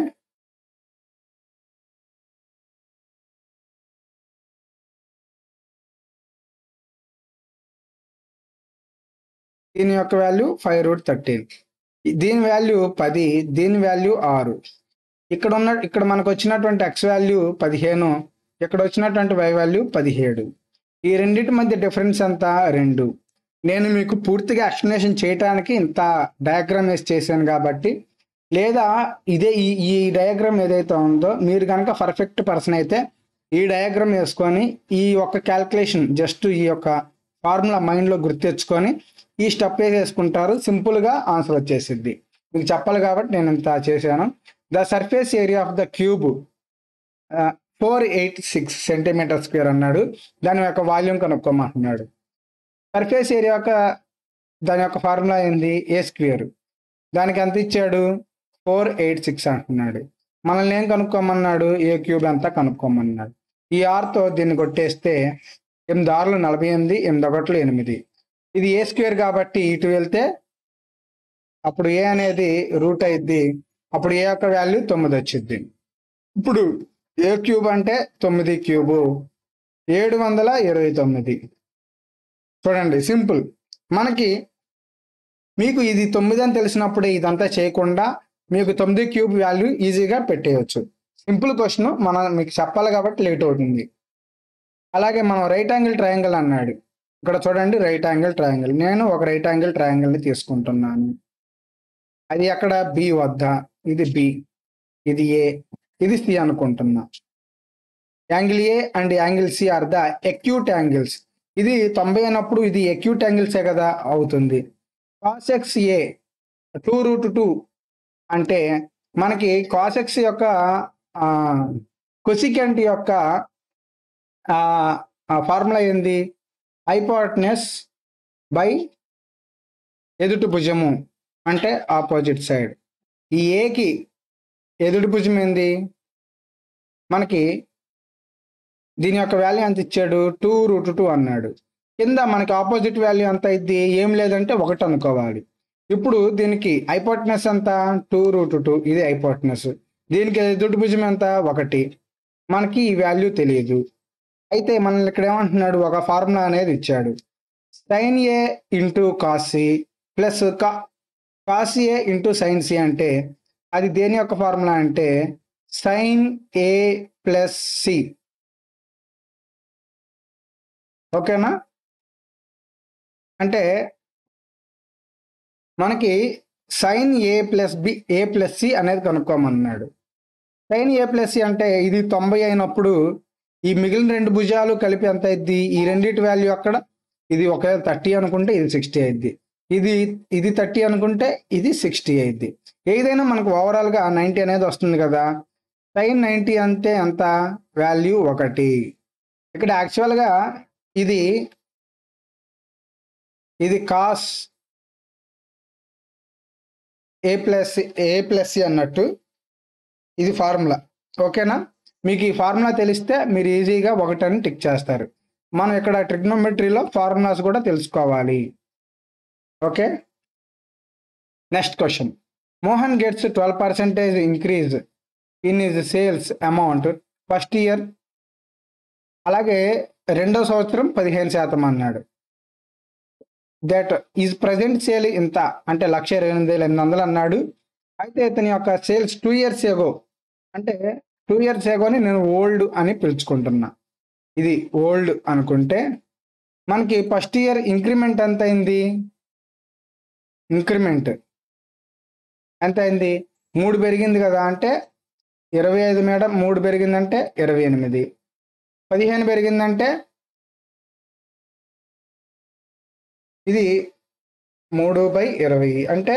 దీని యొక్క వాల్యూ ఫైవ్ రూట్ థర్టీన్ దీని వాల్యూ పది దీని వాల్యూ ఆరు ఇక్కడ ఉన్న ఇక్కడ మనకు వచ్చినటువంటి ఎక్స్ వాల్యూ పదిహేను ఇక్కడ వచ్చినటువంటి వై వాల్యూ పదిహేడు ఈ రెండింటి మధ్య డిఫరెన్స్ ఎంత రెండు నేను మీకు పూర్తిగా ఎక్స్ప్లెనేషన్ చేయడానికి ఇంత డయాగ్రామ్ వేసి చేశాను కాబట్టి లేదా ఇదే ఈ ఈ డయాగ్రామ్ ఏదైతే ఉందో మీరు కనుక పర్ఫెక్ట్ పర్సన్ అయితే ఈ డయాగ్రామ్ వేసుకొని ఈ యొక్క క్యాల్కులేషన్ జస్ట్ ఈ యొక్క ఫార్ములా మైండ్లో గుర్తెచ్చుకొని ఈ స్టెప్ వేసేసుకుంటారు సింపుల్గా ఆన్సర్ వచ్చేసిద్ది మీకు చెప్పాలి కాబట్టి నేను ఇంత చేశాను the surface area of the cube four eight six centimetre square అన్నాడు దాని యొక్క వాల్యూమ్ కనుక్కోమంటున్నాడు సర్ఫేస్ ఏరియా యొక్క దాని యొక్క ఫార్ములా ఏంది ఏ స్క్వేర్ దానికి ఎంత ఇచ్చాడు ఫోర్ ఎయిట్ సిక్స్ అంటున్నాడు మనల్ని ఏం కనుక్కోమన్నాడు ఏ క్యూబ్ ఎంత కనుక్కోమన్నాడు ఈ ఆరుతో దీన్ని కొట్టేస్తే ఎనిమిది ఆరులు నలభై ఎనిమిది ఎనిమిది ఒకట్లు ఎనిమిది ఇది ఏ స్క్వేర్ కాబట్టి ఇటు వెళ్తే అప్పుడు ఏ అనేది రూట్ అయింది అప్పుడు ఏ యొక్క వాల్యూ తొమ్మిది వచ్చింది ఇప్పుడు ఏ క్యూబ్ అంటే తొమ్మిది క్యూబు ఏడు వందల ఇరవై తొమ్మిది చూడండి సింపుల్ మనకి మీకు ఇది తొమ్మిది అని తెలిసినప్పుడే ఇదంతా చేయకుండా మీకు తొమ్మిది క్యూబ్ వాల్యూ ఈజీగా పెట్టేయచ్చు సింపుల్ క్వశ్చన్ మనం మీకు చెప్పాలి కాబట్టి లేట్ అవుతుంది అలాగే మనం రైట్ యాంగిల్ ట్రయాంగిల్ అన్నాడు ఇక్కడ చూడండి రైట్ యాంగిల్ ట్రయాంగిల్ నేను ఒక రైట్ యాంగిల్ ట్రయాంగిల్ ని తీసుకుంటున్నాను అది అక్కడ బి వద్ద ఇది బి ఇది ఏ ఇది సి అనుకుంటున్నా angle A and angle C are the acute angles ఇది తొంభై అయినప్పుడు ఇది ఎక్యూట్ యాంగిల్సే కదా అవుతుంది cosec A two root two అంటే మనకి కాసెక్స్ యొక్క కొసికెంట్ యొక్క ఫార్ములా ఏంది హైపోటనెస్ బై ఎదుటి భుజము అంటే ఆపోజిట్ సైడ్ ఈ ఏకి ఎదుటి భుజం ఏంది మనకి దీని యొక్క వాల్యూ ఎంత ఇచ్చాడు టూ రూట్ టూ అన్నాడు కింద మనకి ఆపోజిట్ వాల్యూ ఎంత అయింది ఏం లేదంటే ఒకటి అనుకోవాలి ఇప్పుడు దీనికి హైపోటనెస్ ఎంత టూ రూట్ టూ ఇది హైపోటనెస్ దీనికి ఎదుటి భుజం ఎంత ఒకటి మనకి ఈ వాల్యూ తెలియదు అయితే మనల్ని ఇక్కడ ఏమంటున్నాడు ఒక ఫార్ములా అనేది ఇచ్చాడు sin A into cos C plus కా cos A into sin C అంటే అది దేని యొక్క ఫార్ములా అంటే సైన్ ఏ ప్లస్ సి ఓకేనా అంటే మనకి sin A plus B A plus C అనేది కనుక్కోమన్నాడు సైన్ ఏ ప్లస్ సి అంటే ఇది తొంభై అయినప్పుడు ఈ మిగిలిన రెండు భుజాలు కలిపి ఎంత అయింది ఈ రెండింటి వాల్యూ అక్కడ ఇది ఒక థర్టీ అనుకుంటే ఇది సిక్స్టీ అయింది ఇది ఇది థర్టీ అనుకుంటే ఇది సిక్స్టీ అయింది ఏదైనా మనకు ఓవరాల్గా నైంటీ అనేది వస్తుంది కదా సైన్ నైంటీ అంటే ఎంత వాల్యూ ఒకటి ఇక్కడ యాక్చువల్గా ఇది ఇది cos A plus A plus అన్నట్టు ఇది ఫార్ములా ఓకేనా మీకు ఈ ఫార్ములా తెలిస్తే మీరు ఈజీగా ఒకటని టిక్ చేస్తారు మనం ఇక్కడ ట్రిగ్నోమెట్రీలో ఫార్ములాస్ కూడా తెలుసుకోవాలి okay next question Mohan gets twelve percentage increase in is sales amount first year అలాగే రెండో సంవత్సరం పదిహేను శాతం అన్నాడు దట్ ఈజ్ ప్రజెంట్ సేల్ ఇంత అంటే లక్ష ఇరవై ఎనిమిది వేల ఎనిమిది వందలు అన్నాడు అయితే ఇతని యొక్క సేల్స్ టూ ఇయర్స్ ఏగో అంటే టూ ఇయర్స్ ఏగోని నేను ఓల్డ్ అని పిలుచుకుంటున్నా ఇది ఓల్డ్ అనుకుంటే మనకి ఫస్ట్ ఇయర్ ఇంక్రిమెంట్ ఎంత అయింది ఇంక్రిమెంట్ ఎంత అయింది మూడు పెరిగింది కదా అంటే ఇరవై ఐదు మేడం మూడు పెరిగిందంటే ఇరవై ఎనిమిది పదిహేను పెరిగిందంటే ఇది మూడు బై ఇరవై అంటే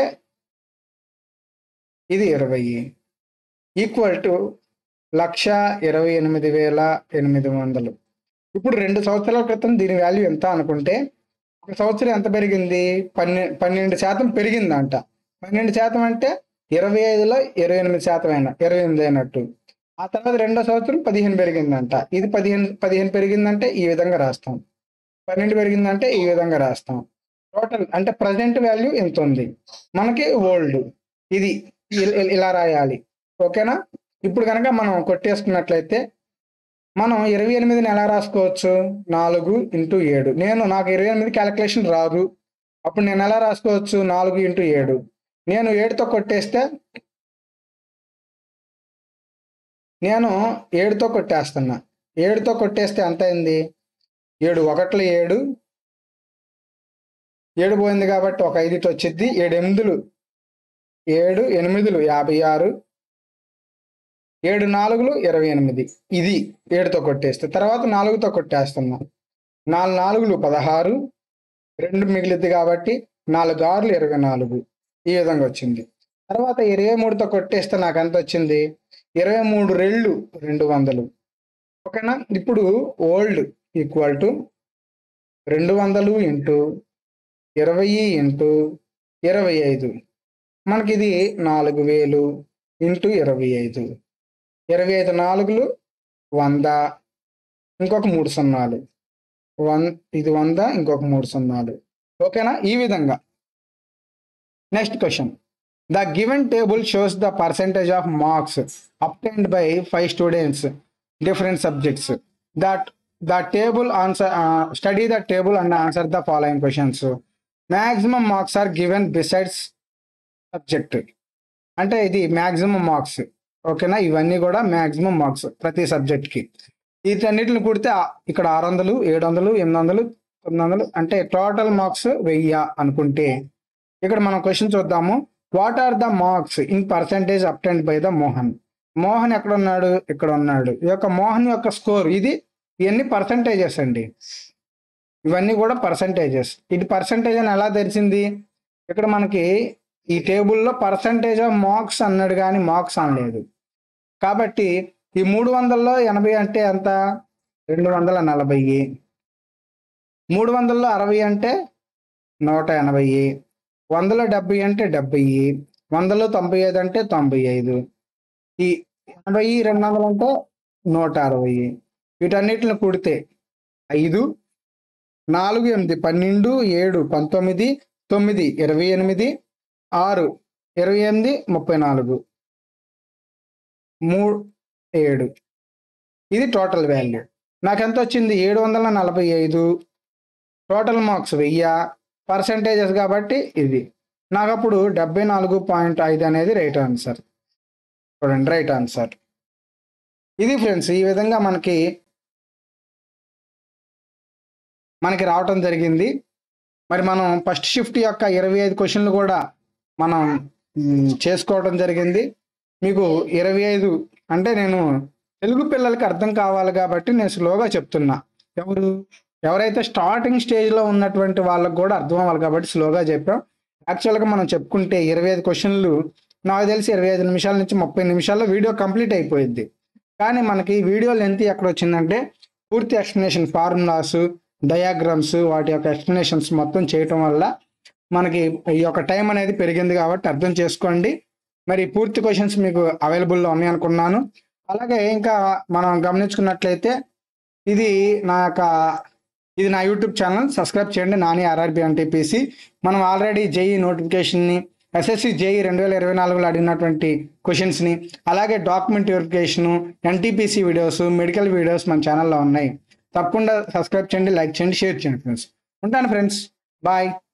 ఇది ఇరవై ఈక్వల్ టు లక్ష ఇరవై ఎనిమిది వేల ఎనిమిది వందలు ఇప్పుడు రెండు సంవత్సరాల క్రితం దీని వాల్యూ ఎంత అనుకుంటే ఒక సంవత్సరం ఎంత పెరిగింది పన్నె పన్నెండు శాతం పెరిగిందంట పన్నెండు శాతం అంటే ఇరవై ఐదులో ఇరవై ఎనిమిది శాతం అయినా ఇరవై ఎనిమిది అయినట్టు ఆ తర్వాత రెండో సంవత్సరం పదిహేను పెరిగిందంట ఇది పదిహేను పదిహేను పెరిగిందంటే ఈ విధంగా రాస్తాం పన్నెండు పెరిగిందంటే ఈ విధంగా రాస్తాం టోటల్ అంటే ప్రజెంట్ వాల్యూ ఎంత ఉంది మనకి ఓల్డ్ ఇది ఇ- ఇ- ఇలా రాయాలి ఓకేనా ఇప్పుడు కనుక మనం కొట్టేసుకున్నట్లయితే మనం ఇరవై ఎనిమిదిని ఎలా రాసుకోవచ్చు నాలుగు ఇంటూ ఏడు నేను నాకు ఇరవై ఎనిమిది క్యాలిక్యులేషన్ రాదు అప్పుడు నేను ఎలా రాసుకోవచ్చు నాలుగు ఇంటూ ఏడు నేను ఏడుతో కొట్టేస్తే నేను ఏడుతో కొట్టేస్తున్నా ఏడుతో కొట్టేస్తే ఎంత అయింది ఏడు ఒకట్లు ఏడు ఏడు పోయింది కాబట్టి ఒక ఐదుటి వచ్చింది ఏడు ఎనిమిదిలు ఏడు ఎనిమిదిలు యాభై ఆరు ఏడు నాలుగులు ఇరవై ఎనిమిది ఇది ఏడుతో కొట్టేస్తే తర్వాత నాలుగుతో కొట్టేస్తున్నాం నాలుగు నాలుగులు పదహారు రెండు మిగిలిద్ది కాబట్టి నాలుగు ఆరులు ఇరవై నాలుగు ఈ విధంగా వచ్చింది తర్వాత ఇరవై మూడుతో కొట్టేస్తే నాకు ఎంత వచ్చింది ఇరవై మూడు రెళ్ళు రెండు వందలు ఓకేనా ఇప్పుడు ఓల్డ్ ఈక్వల్ టు రెండు వందలు ఇంటూ ఇరవై ఇంటూ ఇరవై ఐదు మనకి ఇది నాలుగు వేలు ఇంటూ ఇరవై ఐదు ఇరవై ఐదు నాలుగులు వంద ఇంకొక మూడు సున్నాలు వన్ ఇది వంద ఇంకొక మూడు సున్నాలు ఓకేనా ఈ విధంగా next question the given table shows the percentage of marks obtained by five students different subjects that the table answer study the table and answer the following questions maximum marks are given besides subject అంటే ఇది maximum marks ఓకేనా ఇవన్నీ కూడా maximum marks ప్రతి సబ్జెక్ట్కి వీటన్నిటిని కూడితే ఆ- ఇక్కడ ఆరు వందలు ఏడు వందలు ఎనిమిది వందలు తొమ్మిది వందలు అంటే టోటల్ మార్క్స్ వెయ్యి అనుకుంటే ఇక్కడ మనం క్వశ్చన్ చూద్దాము what are the marks in percentage obtained by the Mohan Mohan ఎక్కడ ఉన్నాడు ఇక్కడ ఉన్నాడు ఈ యొక్క మోహన్ యొక్క స్కోర్ ఇది ఇవన్నీ పర్సంటేజెస్ అండి ఇవన్నీ కూడా పర్సంటేజెస్ ఇది పర్సంటేజ్ అని ఎలా తెలిసింది ఇక్కడ మనకి ఈ టేబుల్లో పర్సంటేజ్ ఆఫ్ మార్క్స్ అన్నాడు కానీ మార్క్స్ అనలేదు కాబట్టి ఈ మూడు వందల్లో ఎనభై అంటే ఎంత రెండు వందల నలభై మూడు వందల్లో అరవై అంటే నూట ఎనభై వందలో డెబ్బై అంటే డెబ్బై వందలో తొంభై ఐదు అంటే తొంభై ఐదు ఈ ఎనభై రెండు వందలు అంటే నూట అరవై వీటన్నిటిని కూడితే ఐదు నాలుగు ఎనిమిది పన్నెండు ఏడు పంతొమ్మిది తొమ్మిది ఇరవై ఎనిమిది ఆరు ఇరవై ఎనిమిది ముప్పై నాలుగు మూడు ఏడు ఇది టోటల్ వాల్యూ నాకు ఎంత వచ్చింది ఏడు వందల నలభై ఐదు టోటల్ మార్క్స్ వెయ్యి పర్సంటేజెస్ కాబట్టి ఇది నాకు అప్పుడు డెబ్బై నాలుగు పాయింట్ ఐదు అనేది రైట్ ఆన్సర్ చూడండి రైట్ ఆన్సర్ ఇది ఫ్రెండ్స్ ఈ విధంగా మనకి మనకి రావటం జరిగింది మరి మనం ఫస్ట్ షిఫ్ట్ యొక్క ఇరవై ఐదు క్వశ్చన్లు కూడా మనం మ్, చేసుకోవడం జరిగింది మీకు ఇరవై ఐదు అంటే నేను తెలుగు పిల్లలకి అర్థం కావాలి కాబట్టి నేను స్లోగా చెప్తున్నా ఎవరు ఎవరైతే స్టార్టింగ్ స్టేజ్లో ఉన్నటువంటి వాళ్ళకి కూడా అర్థం అవ్వాలి కాబట్టి స్లోగా చెప్పాం యాక్చువల్గా మనం చెప్పుకుంటే ఇరవై ఐదు క్వశ్చన్లు నాకు తెలిసి ఇరవై ఐదు నిమిషాల నుంచి ముప్పై నిమిషాల్లో వీడియో కంప్లీట్ అయిపోయింది కానీ మనకి వీడియో లెంత్ ఎక్కడ వచ్చిందంటే పూర్తి ఎక్స్ప్లెనేషన్ ఫార్ములాస్ డయాగ్రామ్స్ వాటి యొక్క ఎక్స్ప్లెనేషన్స్ మొత్తం చేయటం వల్ల మనకి ఈ యొక్క టైం అనేది పెరిగింది కాబట్టి అర్థం చేసుకోండి మరి పూర్తి క్వశ్చన్స్ మీకు అవైలబుల్లో ఉన్నాయి అనుకున్నాను అలాగే ఇంకా మనం గమనించుకున్నట్లయితే ఇది నా యొక్క ఇది నా యూట్యూబ్ ఛానల్ సబ్స్క్రైబ్ చేయండి నాని ఆర్ఆర్బి ఎన్టీపీసీ మనం ఆల్రెడీ జేఈ నోటిఫికేషన్ని ఎస్ఎస్సి జేఈ రెండు వేల ఇరవై నాలుగులో అడిగినటువంటి క్వశ్చన్స్ని అలాగే document verification NTPC videos medical videos మన ఛానల్లో ఉన్నాయి తప్పకుండా సబ్స్క్రైబ్ చేయండి లైక్ చేయండి షేర్ చేయండి ఫ్రెండ్స్ ఉంటాను ఫ్రెండ్స్ బాయ్